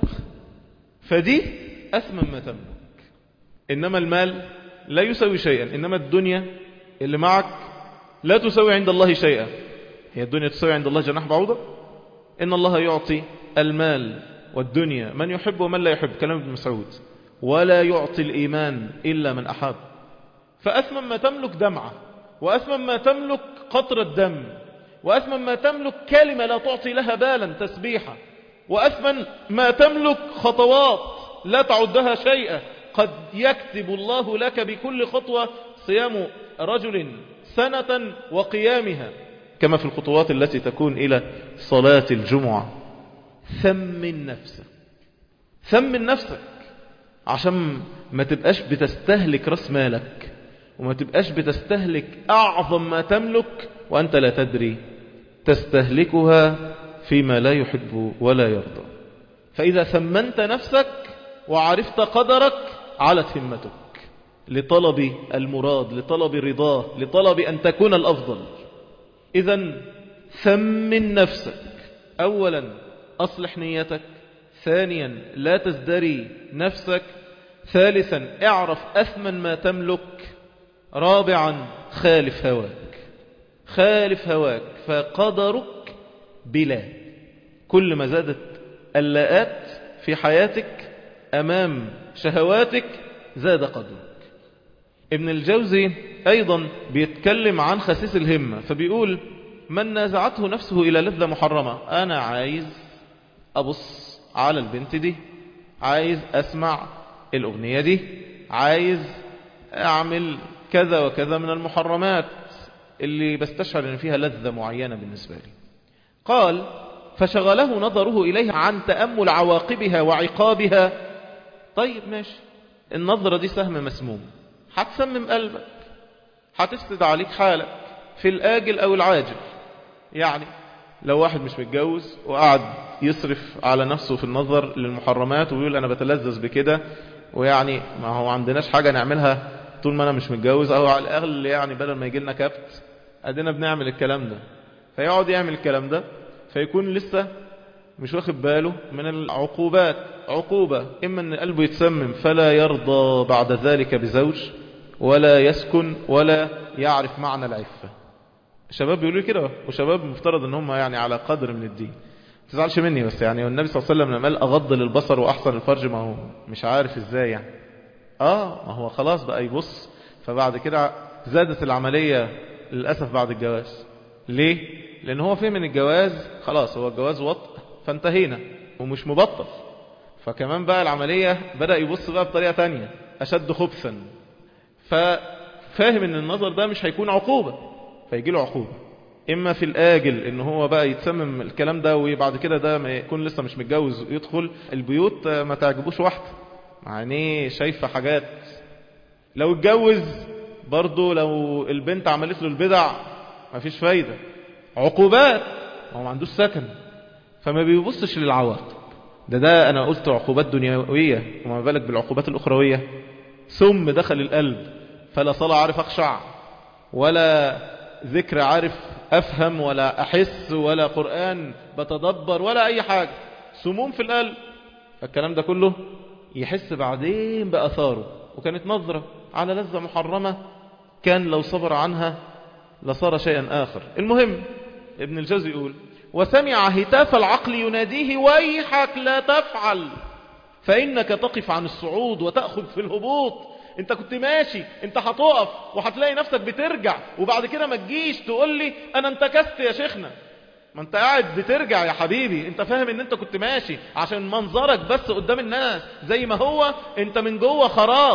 فدي أثمن ما تملك إنما المال لا يسوي شيئا إنما الدنيا اللي معك لا تسوي عند الله شيئا هي الدنيا تسوي عند الله جناح بعوضة إن الله يعطي المال والدنيا من يحب ومن لا يحب كلام ابن مسعود ولا يعطي الإيمان إلا من أحب فأثمن ما تملك دمعة وأثمن ما تملك قطرة دم وأثمن ما تملك كلمة لا تعطي لها بالا تسبيحة وأثمن ما تملك خطوات لا تعدها شيئا قد يكتب الله لك بكل خطوة صيام رجل سنة وقيامها كما في الخطوات التي تكون إلى صلاة الجمعة ثمن نفسك ثمن نفسك عشان ما تبقاش بتستهلك راس مالك وما تبقاش بتستهلك أعظم ما تملك وأنت لا تدري تستهلكها فيما لا يحب ولا يرضى فإذا ثمنت نفسك وعرفت قدرك علت همتك لطلب المراد لطلب رضاه لطلب أن تكون الأفضل إذا ثمن نفسك أولا أصلح نيتك ثانيا لا تزدري نفسك ثالثا اعرف أثمن ما تملك رابعا خالف هواك خالف هواك فقدرك بلا كل ما زادت اللاءات في حياتك أمام شهواتك زاد قدرك ابن الجوزي أيضا بيتكلم عن خسيس الهمة فبيقول من نازعته نفسه إلى لذة محرمة أنا عايز أبص على البنت دي عايز أسمع الأغنية دي عايز أعمل كذا وكذا من المحرمات اللي بستشعر أن فيها لذة معينة بالنسبة لي قال فشغله نظره إليها عن تأمل عواقبها وعقابها طيب ماشي النظرة دي سهم مسموم هتسمم قلبك هتفسد عليك حالك في الآجل أو العاجل يعني لو واحد مش متجوز وقعد يصرف على نفسه في النظر للمحرمات ويقول أنا بتلذذ بكده ويعني ما هو عندناش حاجة نعملها طول ما أنا مش متجوز أو على الأقل يعني بدل ما يجي لنا كبت أدينا بنعمل الكلام ده فيقعد يعمل الكلام ده فيكون لسه مش واخد باله من العقوبات عقوبة إما أن قلبه يتسمم فلا يرضى بعد ذلك بزوج ولا يسكن ولا يعرف معنى العفة الشباب بيقولوا كده وشباب مفترض ان هم يعني على قدر من الدين تزعلش مني بس يعني والنبي صلى الله عليه وسلم لما قال اغض للبصر واحسن الفرج ما هو مش عارف ازاي يعني اه ما هو خلاص بقى يبص فبعد كده زادت العملية للأسف بعد الجواز ليه لان هو فهم من الجواز خلاص هو الجواز وطء فانتهينا ومش مبطل فكمان بقى العملية بدأ يبص بقى بطريقة تانية أشد خبثا ففاهم ان النظر ده مش هيكون عقوبة فيجي له عقوبة إما في الآجل إن هو بقى يتسمم الكلام ده وبعد كده ده ما يكون لسه مش متجوز يدخل البيوت ما تعجبوش واحدة معنيه شايفة حاجات لو اتجوز برضه لو البنت عملت له البدع ما فيش فايدة عقوبات هو ما عندوش سكن فما بيبصش للعواقب ده ده أنا قلت عقوبات دنيوية وما بالك بالعقوبات الأخروية ثم دخل القلب فلا صلاة عارف أخشع ولا ذكر عارف أفهم ولا أحس ولا قرآن بتدبر ولا أي حاجة سموم في القلب فالكلام ده كله يحس بعدين بأثاره وكانت نظرة على لذة محرمة كان لو صبر عنها لصار شيئا آخر المهم ابن الجوزي يقول وسمع هتاف العقل يناديه ويحك لا تفعل فإنك تقف عن الصعود وتأخذ في الهبوط انت كنت ماشي انت هتقف وهتلاقي نفسك بترجع وبعد كده ما تجيش تقول لي انا انتكست يا شيخنا ما انت قاعد بترجع يا حبيبي انت فاهم ان انت كنت ماشي عشان منظرك بس قدام الناس زي ما هو انت من جوه خراب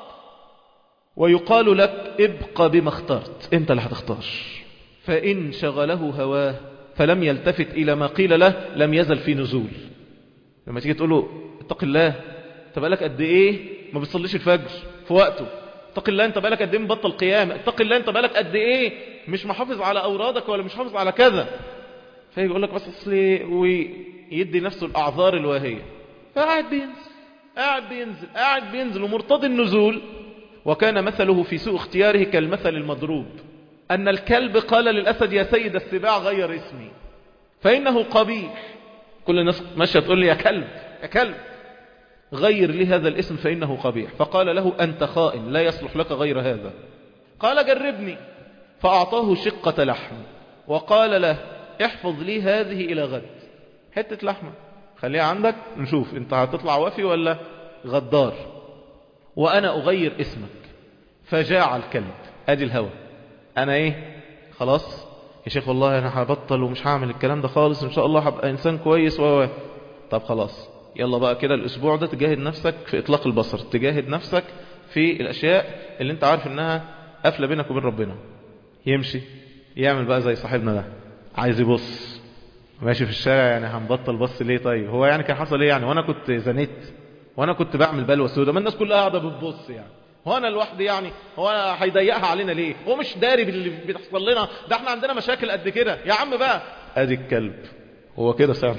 ويقال لك ابقى بما اخترت انت اللي هتختار فإن شغله هواه فلم يلتفت إلى ما قيل له لم يزل في نزول لما تيجي تقول له اتق الله انت بقالك قد ايه ما بتصليش الفجر في وقته اتق الله انت بالك قد ايه مبطل قيام اتق الله انت بالك قد ايه مش محافظ على اورادك ولا مش محافظ على كذا فيجي يقول لك بس اصلي ويدي نفسه الاعذار الواهيه فقاعد بينزل قاعد بينزل قاعد بينزل ومرتضي النزول وكان مثله في سوء اختياره كالمثل المضروب أن الكلب قال للأسد يا سيد السباع غير اسمي فإنه قبيح كل الناس ماشية تقول لي يا كلب يا كلب غير لي هذا الاسم فإنه قبيح فقال له أنت خائن لا يصلح لك غير هذا قال جربني فأعطاه شقة لحم وقال له احفظ لي هذه إلى غد حتة لحمة خليها عندك نشوف انت هتطلع وفي ولا غدار وأنا أغير اسمك فجاع الكلب أدي الهوى أنا إيه خلاص يا شيخ والله أنا هبطل ومش هعمل الكلام ده خالص إن شاء الله هبقى إنسان كويس و طب خلاص يلا بقى كده الأسبوع ده تجاهد نفسك في إطلاق البصر تجاهد نفسك في الأشياء اللي أنت عارف إنها قافلة بينك وبين ربنا يمشي يعمل بقى زي صاحبنا ده عايز يبص ماشي في الشارع يعني هنبطل بص ليه طيب هو يعني كان حصل ايه يعني وانا كنت زنيت وانا كنت بعمل بلوى سوداء ما الناس كلها قاعده بتبص يعني هو انا لوحدي يعني هو انا هيضيقها علينا ليه هو مش داري باللي بتحصل لنا ده احنا عندنا مشاكل قد كده يا عم بقى ادي الكلب هو كده سامع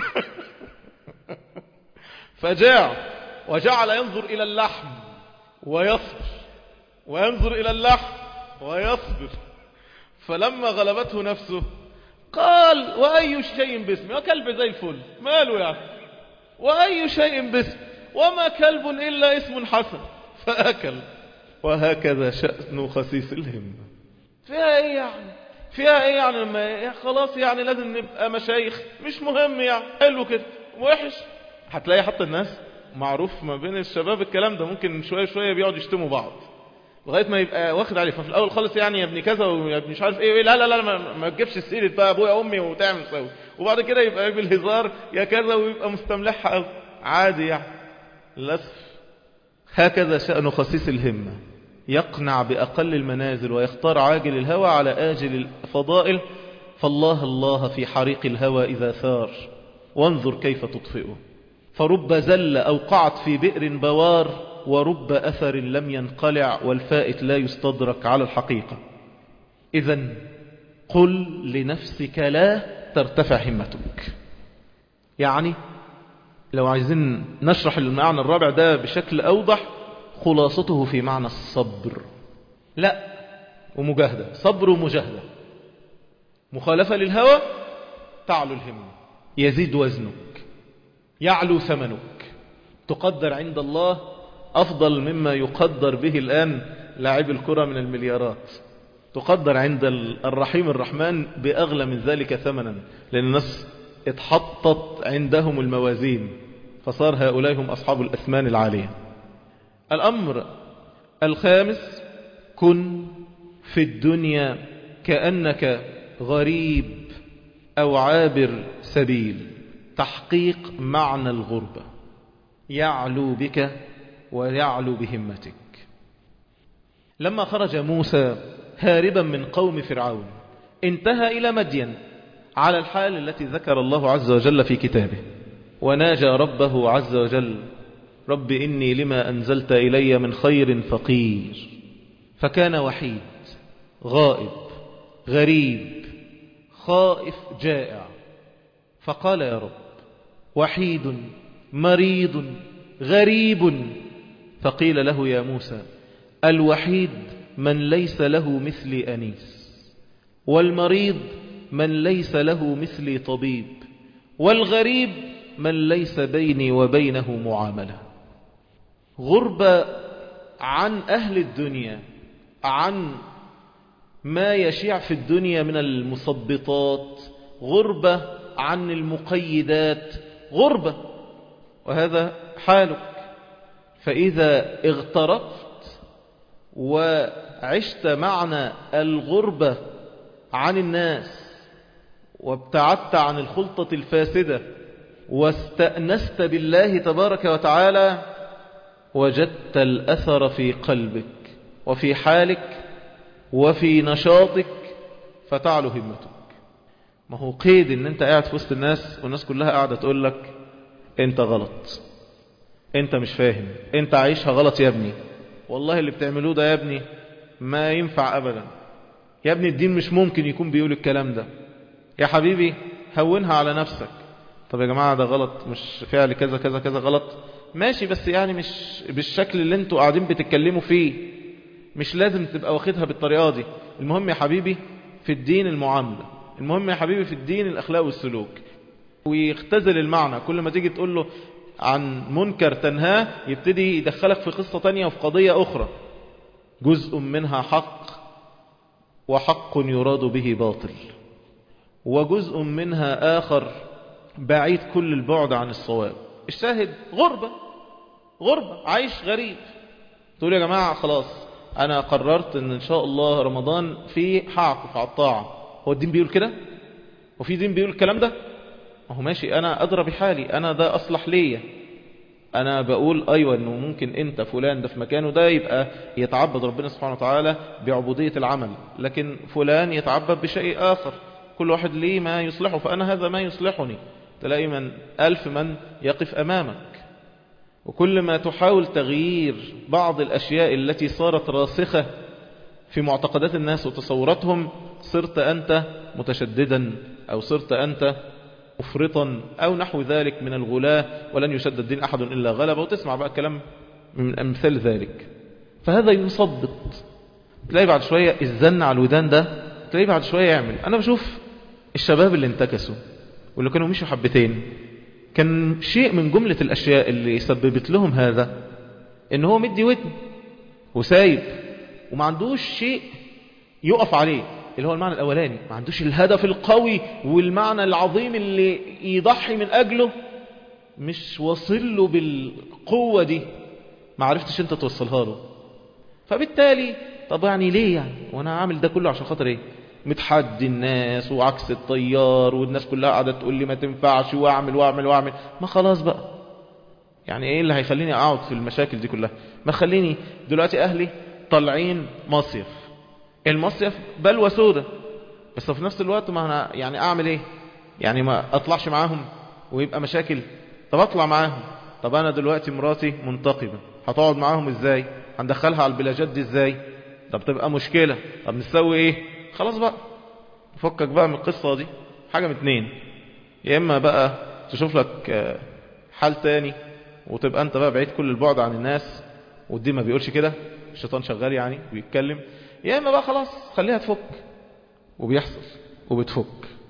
فجاع وجعل ينظر الى اللحم ويصبر وينظر الى اللحم ويصبر فلما غلبته نفسه قال وأي شيء باسمه وكلب زي الفل ماله يعني وأي شيء باسم وما كلب إلا اسم حسن فأكل وهكذا شأن خسيس الهمة فيها ايه يعني فيها ايه يعني لما خلاص يعني لازم نبقى مشايخ مش مهم يعني حلو كده وحش هتلاقي حتى الناس معروف ما بين الشباب الكلام ده ممكن شوية شوية بيقعدوا يشتموا بعض لغايه ما يبقى واخد عليه ففي الاول خالص يعني يا ابني كذا ويا ابني مش عارف ايه لا لا لا ما, ما تجيبش سيره بقى ابويا وامي وتعمل تسوي وبعد كده يبقى بالهزار يا كذا ويبقى مستملحها عادي يعني للاسف هكذا شأن خسيس الهمة يقنع بأقل المنازل ويختار عاجل الهوى على آجل الفضائل فالله الله في حريق الهوى إذا ثار وانظر كيف تطفئه فرب زل أوقعت في بئر بوار ورب أثر لم ينقلع والفائت لا يستدرك على الحقيقة إذا قل لنفسك لا ترتفع همتك يعني لو عايزين نشرح المعنى الرابع ده بشكل أوضح خلاصته في معنى الصبر لا ومجاهدة صبر ومجاهدة مخالفة للهوى تعلو الهمة يزيد وزنك يعلو ثمنك تقدر عند الله أفضل مما يقدر به الآن لاعب الكرة من المليارات تقدر عند الرحيم الرحمن بأغلى من ذلك ثمنا لأن الناس اتحطت عندهم الموازين فصار هؤلاء هم أصحاب الأثمان العالية الأمر الخامس كن في الدنيا كأنك غريب أو عابر سبيل تحقيق معنى الغربة يعلو بك ويعلو بهمتك لما خرج موسى هاربا من قوم فرعون انتهى إلى مدين على الحال التي ذكر الله عز وجل في كتابه وناجى ربه عز وجل رب إني لما أنزلت إلي من خير فقير فكان وحيد غائب غريب خائف جائع فقال يا رب وحيد مريض غريب فقيل له يا موسى الوحيد من ليس له مثلي أنيس والمريض من ليس له مثلي طبيب والغريب من ليس بيني وبينه معاملة غربة عن أهل الدنيا عن ما يشيع في الدنيا من المثبطات غربة عن المقيدات غربة وهذا حالك فإذا اغتربت وعشت معنى الغربة عن الناس وابتعدت عن الخلطة الفاسدة واستأنست بالله تبارك وتعالى وجدت الأثر في قلبك وفي حالك وفي نشاطك فتعلو همتك ما هو قيد ان انت قاعد في وسط الناس والناس كلها قاعدة تقول لك انت غلط انت مش فاهم انت عايشها غلط يا ابني والله اللي بتعملوه ده يا ابني ما ينفع أبدا يا ابني الدين مش ممكن يكون بيقول الكلام ده يا حبيبي هونها على نفسك طب يا جماعة ده غلط مش فعل كذا كذا كذا غلط ماشي بس يعني مش بالشكل اللي انتوا قاعدين بتتكلموا فيه مش لازم تبقى واخدها بالطريقة دي المهم يا حبيبي في الدين المعاملة المهم يا حبيبي في الدين الأخلاق والسلوك ويختزل المعنى كل ما تيجي تقول له عن منكر تنهاه يبتدي يدخلك في قصة تانية وفي قضية أخرى جزء منها حق وحق يراد به باطل وجزء منها آخر بعيد كل البعد عن الصواب الشاهد غربة غربة عايش غريب تقول يا جماعة خلاص أنا قررت أن إن شاء الله رمضان فيه هعكف على الطاعة هو الدين بيقول كده وفي دين بيقول الكلام ده ما هو ماشي أنا أدرى بحالي أنا ده أصلح ليا أنا بقول أيوة أنه ممكن أنت فلان ده في مكانه ده يبقى يتعبد ربنا سبحانه وتعالى بعبودية العمل لكن فلان يتعبد بشيء آخر كل واحد ليه ما يصلحه فأنا هذا ما يصلحني تلاقي من ألف من يقف أمامك وكل ما تحاول تغيير بعض الأشياء التي صارت راسخة في معتقدات الناس وتصوراتهم صرت أنت متشددا أو صرت أنت مفرطا أو نحو ذلك من الغلاة ولن يشد الدين أحد إلا غلبه وتسمع بقى كلام من أمثال ذلك فهذا يصدق تلاقي بعد شوية الزن على الودان ده تلاقي بعد شوية يعمل أنا بشوف الشباب اللي انتكسوا واللي كانوا مشوا حبتين كان شيء من جملة الأشياء اللي سببت لهم هذا إن هو مدي ودن وسايب وما عندوش شيء يقف عليه اللي هو المعنى الأولاني ما عندوش الهدف القوي والمعنى العظيم اللي يضحي من أجله مش واصل له بالقوة دي ما عرفتش انت توصلها له فبالتالي طب يعني ليه يعني وانا عامل ده كله عشان خاطر ايه متحدي الناس وعكس الطيار والناس كلها قاعدة تقول لي ما تنفعش واعمل واعمل واعمل ما خلاص بقى يعني ايه اللي هيخليني اقعد في المشاكل دي كلها ما خليني دلوقتي اهلي طالعين مصيف المصيف بلوى سودة بس في نفس الوقت ما انا يعني اعمل ايه يعني ما اطلعش معاهم ويبقى مشاكل طب اطلع معاهم طب انا دلوقتي مراتي منتقبة هتقعد معاهم ازاي هندخلها على البلاجات دي ازاي طب تبقى مشكلة طب نسوي ايه خلاص بقى فكك بقى من القصة دي حاجة من اتنين يا اما بقى تشوف لك حال تاني وتبقى انت بقى بعيد كل البعد عن الناس والدين ما بيقولش كده الشيطان شغال يعني ويتكلم يا اما بقى خلاص خليها تفك وبيحصل وبتفك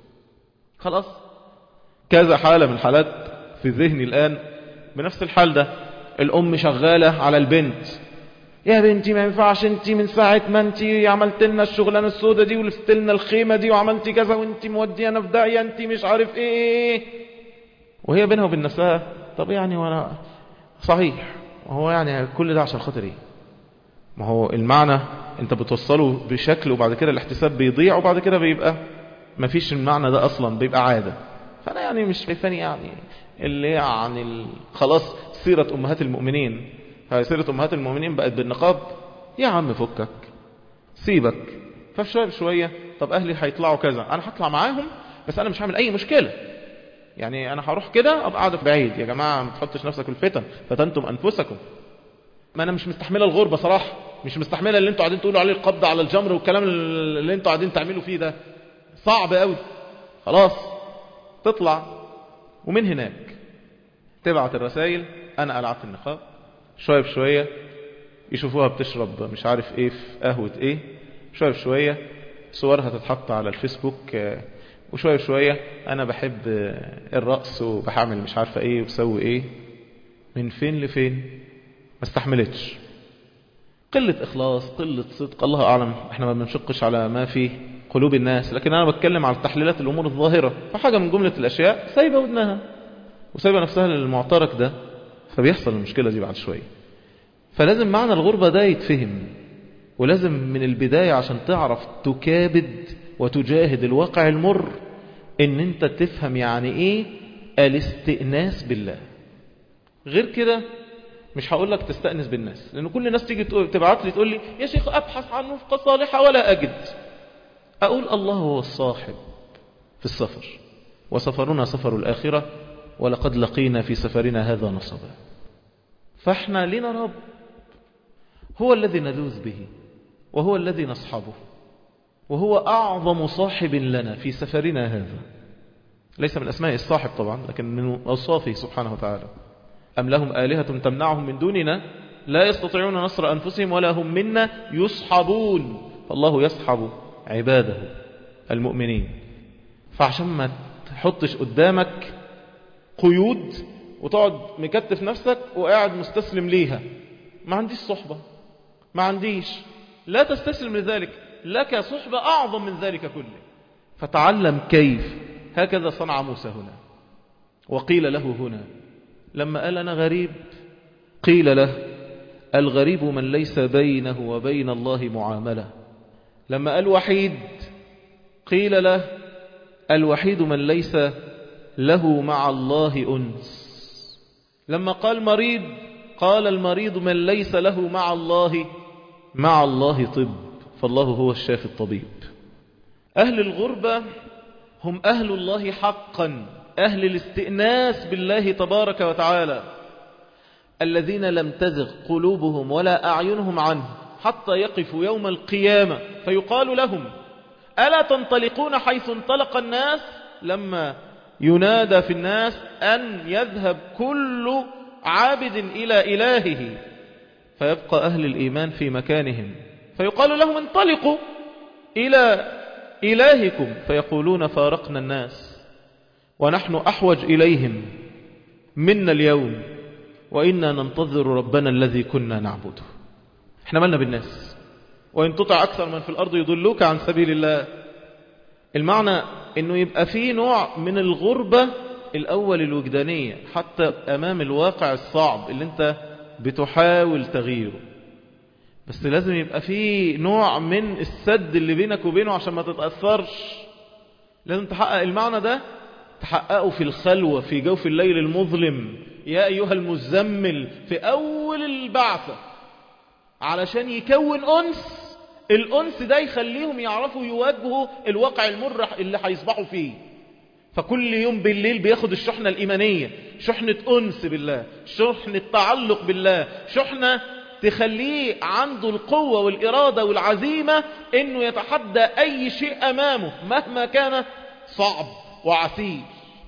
خلاص كذا حالة من حالات في ذهني الآن بنفس الحال ده الأم شغالة على البنت يا بنتي ما ينفعش انت من ساعة ما انت عملت لنا الشغلانة السودة دي ولفت لنا الخيمة دي وعملتي كذا وانت موديانا في داعية انت مش عارف ايه وهي بينها وبين نفسها طب يعني وانا صحيح هو يعني كل ده عشان خاطر ايه ما هو المعنى انت بتوصله بشكل وبعد كده الاحتساب بيضيع وبعد كده بيبقى ما فيش المعنى ده اصلا بيبقى عادة فانا يعني مش شايفاني يعني اللي يعني ال... خلاص سيرة امهات المؤمنين هاي سيرة امهات المؤمنين بقت بالنقاب يا عم فكك سيبك فشوية بشوية طب اهلي هيطلعوا كذا انا هطلع معاهم بس انا مش هعمل اي مشكلة يعني انا هروح كده ابقى قاعد بعيد يا جماعة ما تحطش نفسك في الفتن فتنتم انفسكم ما انا مش مستحملة الغربة صراحة مش مستحملة اللي انتوا قاعدين تقولوا عليه القبض على الجمر والكلام اللي انتوا قاعدين تعملوا فيه ده صعب قوي خلاص تطلع ومن هناك تبعت الرسائل انا قلعت النقاب شوية بشوية يشوفوها بتشرب مش عارف ايه في قهوة ايه شوية بشوية صورها تتحط على الفيسبوك وشوية بشوية انا بحب الرقص وبحعمل مش عارفة ايه وبسوي ايه من فين لفين ما استحملتش قلة إخلاص قلة صدق الله أعلم احنا ما بنشقش على ما في قلوب الناس لكن أنا بتكلم على تحليلات الأمور الظاهرة فحاجة من جملة الأشياء سايبة ودنها وسايبة نفسها للمعترك ده فبيحصل المشكلة دي بعد شوية فلازم معنى الغربة ده يتفهم ولازم من البداية عشان تعرف تكابد وتجاهد الواقع المر ان انت تفهم يعني ايه الاستئناس بالله غير كده مش هقول لك تستأنس بالناس لأن كل الناس تيجي تبعت لي تقول لي يا شيخ أبحث عن رفقة صالحة ولا أجد أقول الله هو الصاحب في السفر وسفرنا سفر الآخرة ولقد لقينا في سفرنا هذا نصبا فاحنا لنا رب هو الذي نلوذ به وهو الذي نصحبه وهو أعظم صاحب لنا في سفرنا هذا ليس من أسماء الصاحب طبعا لكن من أوصافه سبحانه وتعالى أم لهم آلهة تمنعهم من دوننا لا يستطيعون نصر أنفسهم ولا هم منا يصحبون فالله يصحب عباده المؤمنين فعشان ما تحطش قدامك قيود وتقعد مكتف نفسك وقاعد مستسلم ليها ما عنديش صحبة ما عنديش لا تستسلم لذلك لك صحبة أعظم من ذلك كله فتعلم كيف هكذا صنع موسى هنا وقيل له هنا لما قال أنا غريب قيل له الغريب من ليس بينه وبين الله معاملة لما قال وحيد قيل له الوحيد من ليس له مع الله أنس لما قال مريض قال المريض من ليس له مع الله مع الله طب فالله هو الشافي الطبيب أهل الغربة هم أهل الله حقا أهل الاستئناس بالله تبارك وتعالى الذين لم تزغ قلوبهم ولا أعينهم عنه حتى يقفوا يوم القيامة فيقال لهم ألا تنطلقون حيث انطلق الناس لما ينادى في الناس أن يذهب كل عابد إلى إلهه فيبقى أهل الإيمان في مكانهم فيقال لهم انطلقوا إلى إلهكم فيقولون فارقنا الناس ونحن أحوج إليهم منا اليوم وإنا ننتظر ربنا الذي كنا نعبده احنا مالنا بالناس وإن تطع أكثر من في الأرض يضلوك عن سبيل الله المعنى أنه يبقى فيه نوع من الغربة الأول الوجدانية حتى أمام الواقع الصعب اللي انت بتحاول تغييره بس لازم يبقى فيه نوع من السد اللي بينك وبينه عشان ما تتأثرش لازم تحقق المعنى ده تحققه في الخلوة في جوف الليل المظلم يا أيها المزمل في أول البعثة علشان يكون أنس الأنس ده يخليهم يعرفوا يواجهوا الواقع المرح اللي هيصبحوا فيه فكل يوم بالليل بياخد الشحنة الإيمانية شحنة أنس بالله شحنة تعلق بالله شحنة تخليه عنده القوة والإرادة والعزيمة انه يتحدى اي شيء امامه مهما كان صعب وعسير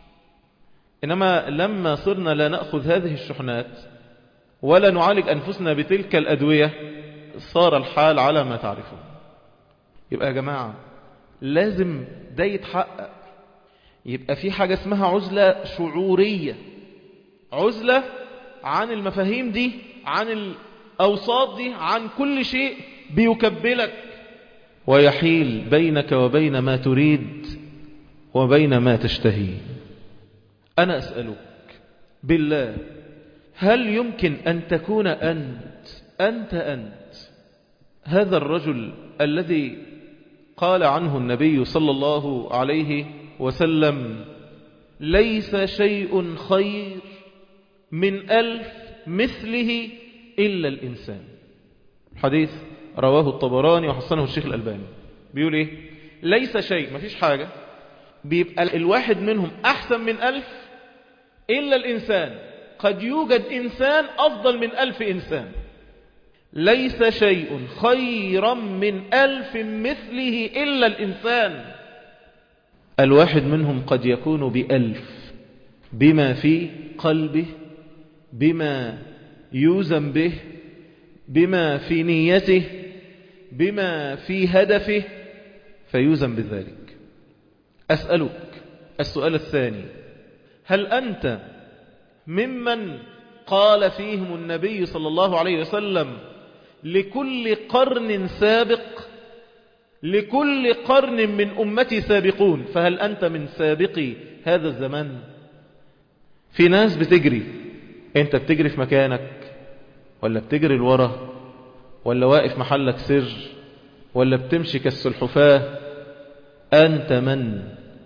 انما لما صرنا لا نأخذ هذه الشحنات ولا نعالج انفسنا بتلك الادوية صار الحال على ما تعرفون يبقى يا جماعة لازم ده يتحقق يبقى في حاجة اسمها عزلة شعورية عزلة عن المفاهيم دي عن الأوساط دي عن كل شيء بيكبلك ويحيل بينك وبين ما تريد وبين ما تشتهي أنا أسألك بالله هل يمكن أن تكون أنت أنت أنت هذا الرجل الذي قال عنه النبي صلى الله عليه وسلم ليس شيء خير من ألف مثله إلا الإنسان حديث رواه الطبراني وحسنه الشيخ الألباني بيقول إيه ليس شيء مفيش حاجة بيبقى الواحد منهم أحسن من ألف إلا الإنسان قد يوجد إنسان أفضل من ألف إنسان ليس شيء خيرا من ألف مثله إلا الإنسان الواحد منهم قد يكون بألف بما في قلبه بما يوزن به بما في نيته بما في هدفه فيوزن بذلك أسألك السؤال الثاني هل أنت ممن قال فيهم النبي صلى الله عليه وسلم لكل قرن سابق لكل قرن من أمتي سابقون فهل أنت من سابقي هذا الزمان في ناس بتجري انت بتجري في مكانك ولا بتجري لورا ولا واقف محلك سر ولا بتمشي كالسلحفاة أنت من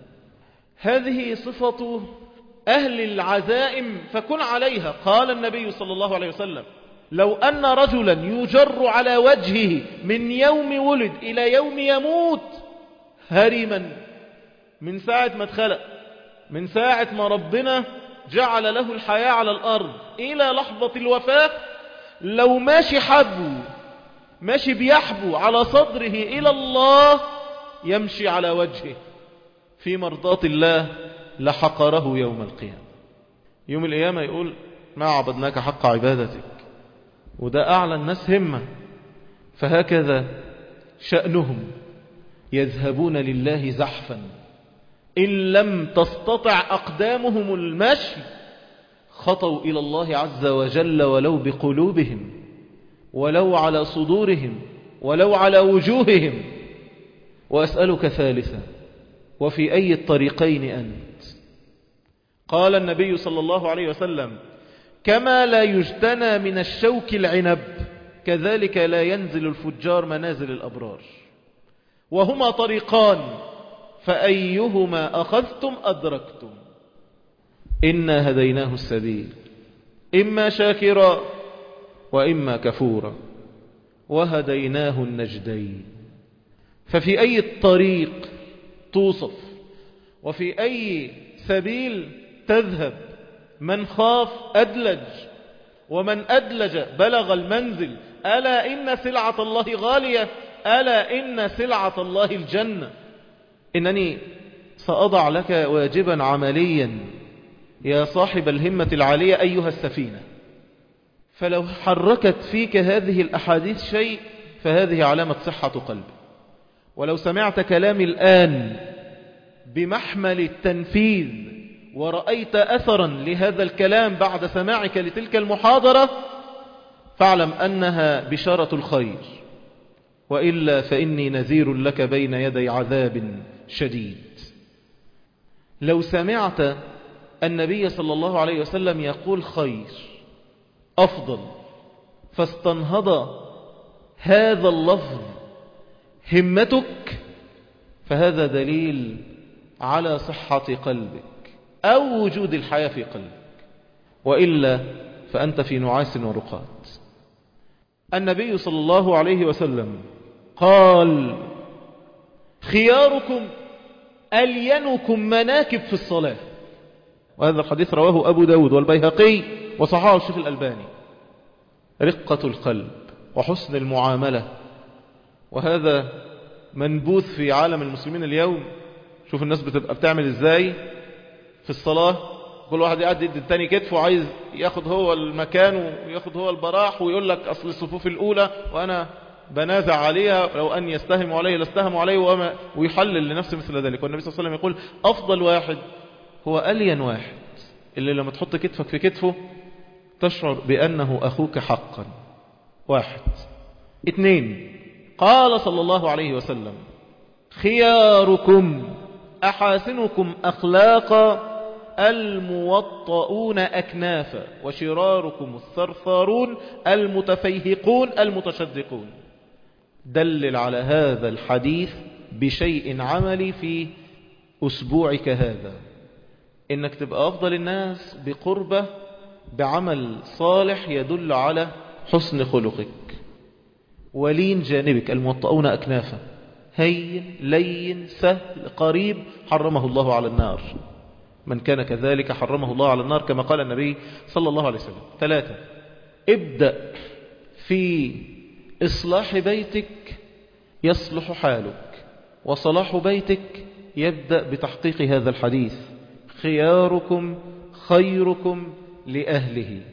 هذه صفة أهل العزائم فكن عليها قال النبي صلى الله عليه وسلم لو أن رجلا يجر على وجهه من يوم ولد إلى يوم يموت هرما من ساعة ما اتخلق من ساعة ما ربنا جعل له الحياة على الأرض إلى لحظة الوفاة لو ماشي حبه ماشي بيحبو على صدره إلى الله يمشي على وجهه في مرضات الله لحقره يوم القيامة يوم القيامة يقول ما عبدناك حق عبادتك وده أعلى الناس همة فهكذا شأنهم يذهبون لله زحفا إن لم تستطع أقدامهم المشي خطوا إلى الله عز وجل ولو بقلوبهم ولو على صدورهم ولو على وجوههم وأسألك ثالثا وفي أي الطريقين أنت قال النبي صلى الله عليه وسلم كما لا يجتنى من الشوك العنب كذلك لا ينزل الفجار منازل الأبرار وهما طريقان فأيهما أخذتم أدركتم إنا هديناه السبيل إما شاكرا وإما كفورا وهديناه النجدين ففي أي الطريق توصف وفي أي سبيل تذهب من خاف أدلج ومن أدلج بلغ المنزل ألا إن سلعة الله غالية ألا إن سلعة الله الجنة إنني سأضع لك واجبا عمليا يا صاحب الهمة العالية أيها السفينة فلو حركت فيك هذه الأحاديث شيء فهذه علامة صحة قلب ولو سمعت كلامي الآن بمحمل التنفيذ ورأيت أثرا لهذا الكلام بعد سماعك لتلك المحاضرة فاعلم أنها بشارة الخير وإلا فإني نذير لك بين يدي عذاب شديد لو سمعت النبي صلى الله عليه وسلم يقول خير أفضل فاستنهض هذا اللفظ همتك فهذا دليل على صحة قلبك أو وجود الحياة في قلبك وإلا فأنت في نعاس ورقات النبي صلى الله عليه وسلم قال خياركم ألينكم مناكب في الصلاة وهذا الحديث رواه أبو داود والبيهقي وصححه الشيخ الألباني رقة القلب وحسن المعاملة وهذا منبوث في عالم المسلمين اليوم شوف الناس بتبقى بتعمل ازاي في الصلاة كل واحد يقعد يدي التاني كتفه وعايز ياخد هو المكان وياخد هو البراح ويقول لك أصل الصفوف الأولى وأنا بنازع عليها لو أن يستهموا عليه لاستهموا عليه وما ويحلل لنفسه مثل ذلك والنبي صلى الله عليه وسلم يقول أفضل واحد هو ألين واحد اللي لما تحط كتفك في كتفه تشعر بأنه أخوك حقا واحد اثنين قال صلى الله عليه وسلم خياركم أحاسنكم أخلاقا الموطؤون أكنافا وشراركم الثرثارون المتفيهقون المتشدقون دلل على هذا الحديث بشيء عملي في أسبوعك هذا إنك تبقى أفضل الناس بقربة بعمل صالح يدل على حسن خلقك ولين جانبك الموطؤون أكنافا هين لين سهل قريب حرمه الله على النار من كان كذلك حرمه الله على النار كما قال النبي صلى الله عليه وسلم ثلاثة ابدأ في إصلاح بيتك يصلح حالك وصلاح بيتك يبدأ بتحقيق هذا الحديث خياركم خيركم لأهله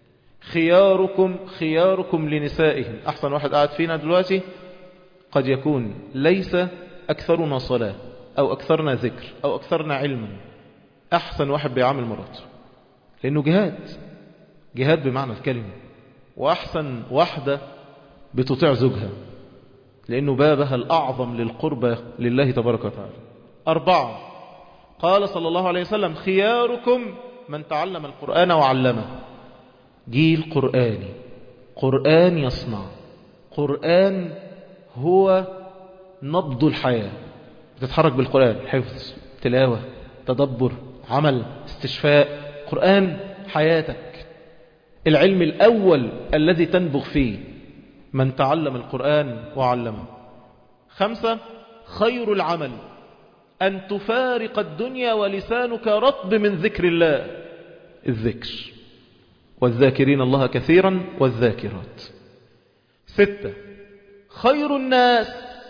خياركم خياركم لنسائهم أحسن واحد قاعد فينا دلوقتي قد يكون ليس أكثرنا صلاة أو أكثرنا ذكر أو أكثرنا علما أحسن واحد بيعامل مراته لأنه جهاد جهاد بمعنى الكلمة وأحسن واحدة بتطيع زوجها لأنه بابها الأعظم للقربة لله تبارك وتعالى أربعة قال صلى الله عليه وسلم خياركم من تعلم القرآن وعلمه جيل قرآني قرآن يصنع قرآن هو نبض الحياة بتتحرك بالقرآن حفظ تلاوة تدبر عمل استشفاء قرآن حياتك العلم الأول الذي تنبغ فيه من تعلم القرآن وعلمه خمسة خير العمل أن تفارق الدنيا ولسانك رطب من ذكر الله الذكر والذاكرين الله كثيرا والذاكرات ستة خير الناس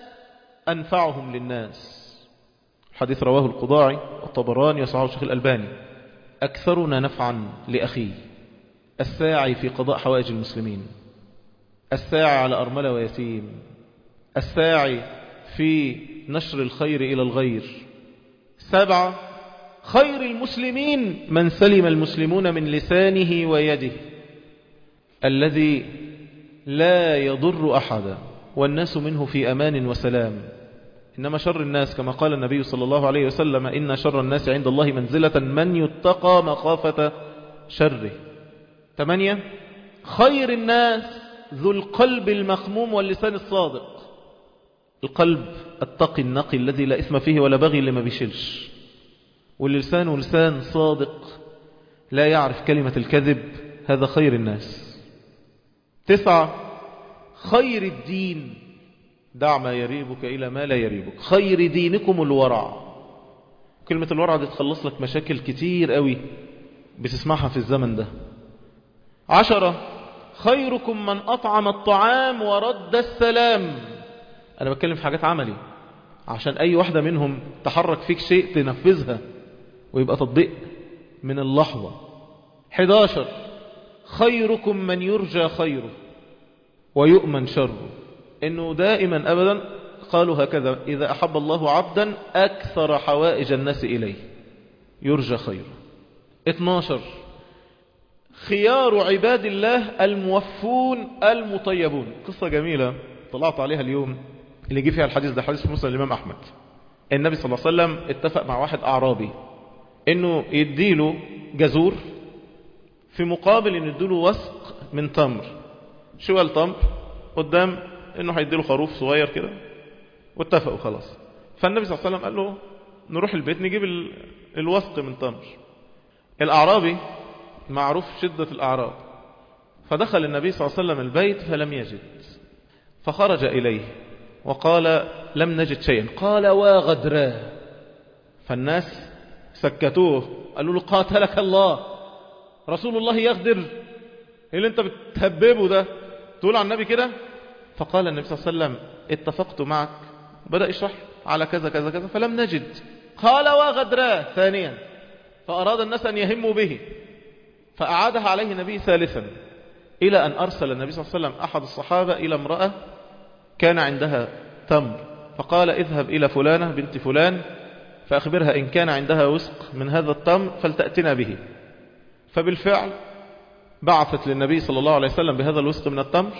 أنفعهم للناس حديث رواه القضاعي والطبراني وصحابه الشيخ الألباني أكثرنا نفعا لأخيه الساعي في قضاء حوائج المسلمين الساعي على أرملة ويتيم الساعي في نشر الخير إلى الغير سبعة خير المسلمين من سلم المسلمون من لسانه ويده الذي لا يضر أحدا والناس منه في أمان وسلام إنما شر الناس كما قال النبي صلى الله عليه وسلم إن شر الناس عند الله منزلة من يتقى مخافة شره ثمانية خير الناس ذو القلب المخموم واللسان الصادق القلب التقي النقي الذي لا إثم فيه ولا بغي اللي ما بيشلش واللسان لسان صادق لا يعرف كلمة الكذب هذا خير الناس تسعة خير الدين دع ما يريبك إلى ما لا يريبك خير دينكم الورع كلمة الورع دي تخلص لك مشاكل كتير قوي بتسمعها في الزمن ده عشرة خيركم من أطعم الطعام ورد السلام أنا بتكلم في حاجات عملي عشان أي واحدة منهم تحرك فيك شيء تنفذها ويبقى تطبيق من اللحظة 11 خيركم من يرجى خيره ويؤمن شره إنه دائما أبدا قالوا هكذا إذا أحب الله عبدا أكثر حوائج الناس إليه يرجى خيره 12 خيار عباد الله الموفون المطيبون قصة جميلة طلعت عليها اليوم اللي جه فيها الحديث ده حديث مسلم الإمام أحمد النبي صلى الله عليه وسلم اتفق مع واحد أعرابي انه يديله جزور في مقابل انه يديله وسق من تمر شوال تمر قدام انه هيديله خروف صغير كده واتفقوا خلاص فالنبي صلى الله عليه وسلم قال له نروح البيت نجيب الوسق من تمر الاعرابي معروف شدة الاعراب فدخل النبي صلى الله عليه وسلم البيت فلم يجد فخرج اليه وقال لم نجد شيئا قال واغدراه فالناس سكتوه قالوا له قاتلك الله رسول الله يغدر ايه اللي انت بتهببه ده تقول عن النبي كده فقال النبي صلى الله عليه وسلم اتفقت معك بدأ يشرح على كذا كذا كذا فلم نجد قال وغدراه ثانيا فأراد الناس أن يهموا به فأعادها عليه النبي ثالثا إلى أن أرسل النبي صلى الله عليه وسلم أحد الصحابة إلى امرأة كان عندها تمر فقال اذهب إلى فلانة بنت فلان فأخبرها إن كان عندها وسق من هذا التمر فلتأتنا به فبالفعل بعثت للنبي صلى الله عليه وسلم بهذا الوسق من التمر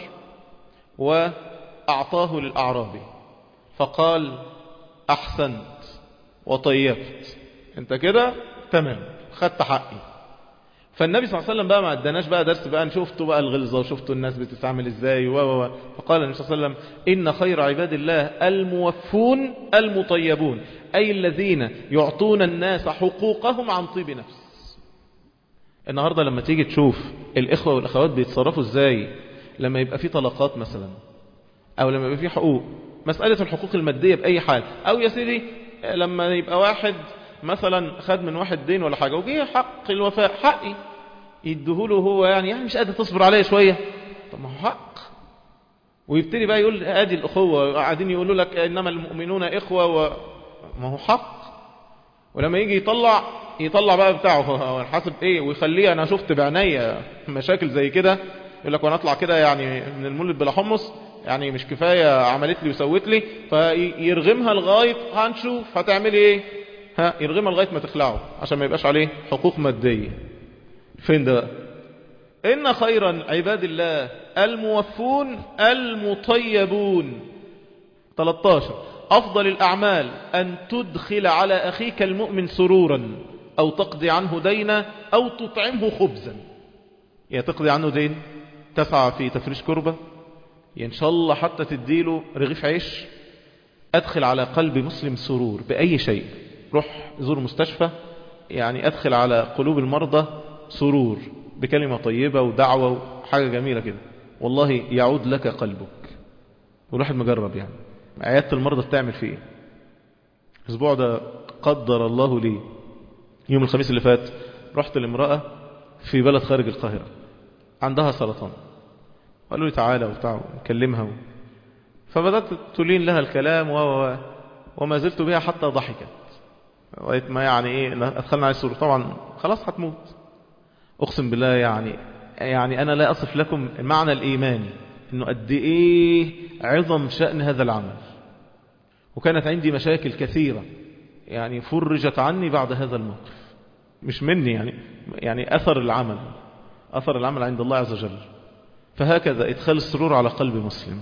وأعطاه للأعرابي فقال أحسنت وطيبت انت كده تمام خدت حقي فالنبي صلى الله عليه وسلم بقى ما اداناش بقى درس بقى نشوفتوا بقى الغلظة وشفتوا الناس بتتعامل ازاي و و فقال النبي صلى الله عليه وسلم إن خير عباد الله الموفون المطيبون أي الذين يعطون الناس حقوقهم عن طيب نفس النهاردة لما تيجي تشوف الإخوة والأخوات بيتصرفوا ازاي لما يبقى في طلقات مثلا أو لما يبقى في حقوق مسألة الحقوق المادية بأي حال أو يا سيدي لما يبقى واحد مثلا خد من واحد دين ولا حاجة وجيه حق الوفاء حقي يديهوله هو يعني يعني مش قادر تصبر عليه شوية طب ما هو حق ويبتدي بقى يقول ادي الاخوة قاعدين يقولوا لك انما المؤمنون اخوة و... ما هو حق ولما يجي يطلع يطلع بقى بتاعه هو حاسب ايه ويخليه انا شفت بعينيا مشاكل زي كده يقول لك وانا اطلع كده يعني من المولد بلا حمص يعني مش كفاية عملت لي وسوت لي فيرغمها لغاية هنشوف هتعمل ايه ها يرغمها لغاية ما تخلعه عشان ما يبقاش عليه حقوق مادية فين ده إن خيرا عباد الله الموفون المطيبون 13 أفضل الأعمال أن تدخل على أخيك المؤمن سرورا أو تقضي عنه دينا أو تطعمه خبزا يا تقضي عنه دين تسعى في تفريش كربة إن شاء الله حتى تديله رغيف عيش أدخل على قلب مسلم سرور بأي شيء روح زور مستشفى يعني أدخل على قلوب المرضى سرور بكلمة طيبة ودعوة وحاجة جميلة كده والله يعود لك قلبك والواحد مجرب يعني عيادة المرضى بتعمل فيه الاسبوع ده قدر الله لي يوم الخميس اللي فات رحت لامرأة في بلد خارج القاهرة عندها سرطان قالوا لي تعالى وبتاع نكلمها فبدأت تلين لها الكلام و وما زلت بها حتى ضحكت وقيت ما يعني ايه ادخلنا على السرور طبعا خلاص هتموت اقسم بالله يعني يعني انا لا اصف لكم المعنى الايماني انه قد ايه عظم شأن هذا العمل وكانت عندي مشاكل كثيرة يعني فرجت عني بعد هذا الموقف مش مني يعني يعني أثر العمل أثر العمل عند الله عز وجل فهكذا إدخال السرور على قلب مسلم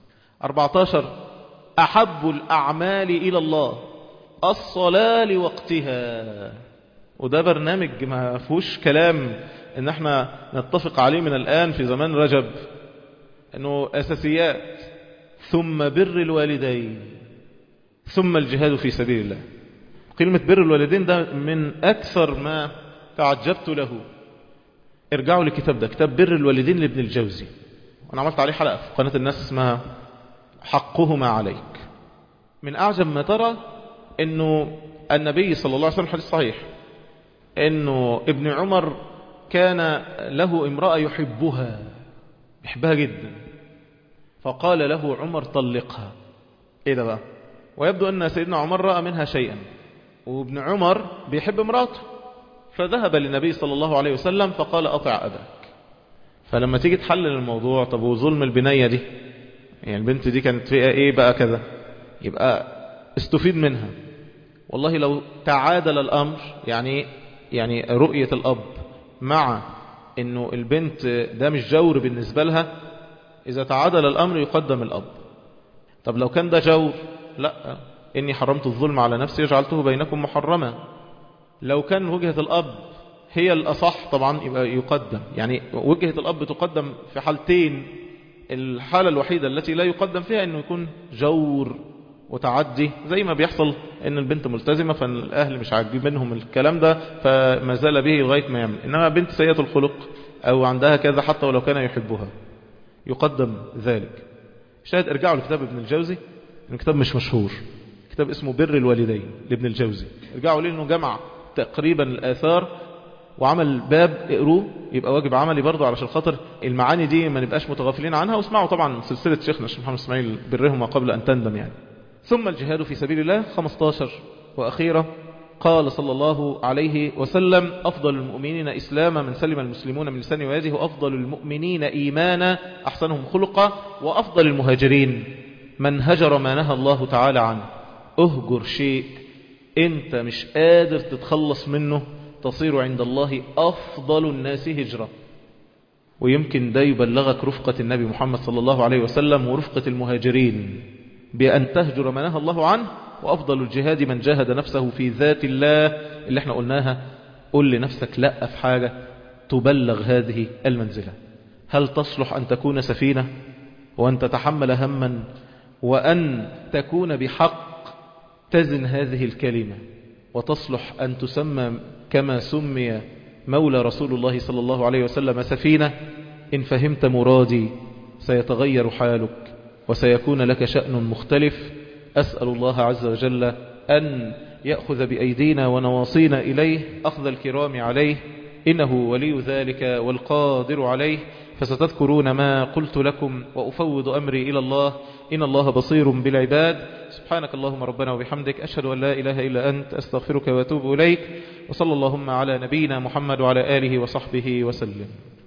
14 أحب الأعمال إلى الله الصلاة لوقتها وده برنامج ما فيهوش كلام ان احنا نتفق عليه من الآن في زمان رجب انه أساسيات ثم بر الوالدين ثم الجهاد في سبيل الله كلمة بر الوالدين ده من أكثر ما تعجبت له ارجعوا للكتاب ده كتاب بر الوالدين لابن الجوزي وانا عملت عليه حلقة في قناة الناس اسمها حقهما عليك من أعجب ما ترى انه النبي صلى الله عليه وسلم حديث صحيح انه ابن عمر كان له امرأة يحبها يحبها جدا فقال له عمر طلقها ايه ده بقى ويبدو ان سيدنا عمر رأى منها شيئا وابن عمر بيحب امراته فذهب للنبي صلى الله عليه وسلم فقال أطع أباك فلما تيجي تحلل الموضوع طب وظلم البنية دي يعني البنت دي كانت فيها ايه بقى كذا يبقى استفيد منها والله لو تعادل الأمر يعني يعني رؤية الأب مع انه البنت ده مش جور بالنسبة لها اذا تعادل الأمر يقدم الأب طب لو كان ده جور لا إني حرمت الظلم على نفسي جعلته بينكم محرما لو كان وجهة الأب هي الأصح طبعا يبقى يقدم يعني وجهة الأب تقدم في حالتين الحالة الوحيدة التي لا يقدم فيها أنه يكون جور وتعدي زي ما بيحصل ان البنت ملتزمة فالاهل مش عاجبين منهم الكلام ده فما زال به لغاية ما يعمل انما بنت سيئة الخلق او عندها كذا حتى ولو كان يحبها يقدم ذلك شاهد ارجعوا لكتاب ابن الجوزي الكتاب مش مشهور كتاب اسمه بر الوالدين لابن الجوزي ارجعوا ليه انه جمع تقريبا الاثار وعمل باب اقروه يبقى واجب عملي برضه علشان خاطر المعاني دي ما نبقاش متغافلين عنها واسمعوا طبعا سلسلة شيخنا الشيخ محمد اسماعيل برهما قبل ان تندم يعني ثم الجهاد في سبيل الله 15 وأخيرا قال صلى الله عليه وسلم أفضل المؤمنين إسلاما من سلم المسلمون من لسان ويده وأفضل المؤمنين إيمانا أحسنهم خلقا وأفضل المهاجرين من هجر ما نهى الله تعالى عنه أهجر شيء أنت مش قادر تتخلص منه تصير عند الله أفضل الناس هجرة ويمكن ده يبلغك رفقة النبي محمد صلى الله عليه وسلم ورفقة المهاجرين بأن تهجر ما نهى الله عنه وأفضل الجهاد من جاهد نفسه في ذات الله اللي احنا قلناها قل لنفسك لا في حاجة تبلغ هذه المنزلة هل تصلح أن تكون سفينة وأن تتحمل هما وأن تكون بحق تزن هذه الكلمة وتصلح أن تسمى كما سمي مولى رسول الله صلى الله عليه وسلم سفينة إن فهمت مرادي سيتغير حالك وسيكون لك شأن مختلف أسأل الله عز وجل أن يأخذ بأيدينا ونواصينا إليه أخذ الكرام عليه إنه ولي ذلك والقادر عليه فستذكرون ما قلت لكم وأفوض أمري إلى الله إن الله بصير بالعباد سبحانك اللهم ربنا وبحمدك أشهد أن لا إله إلا أنت أستغفرك وأتوب إليك وصلى اللهم على نبينا محمد وعلى آله وصحبه وسلم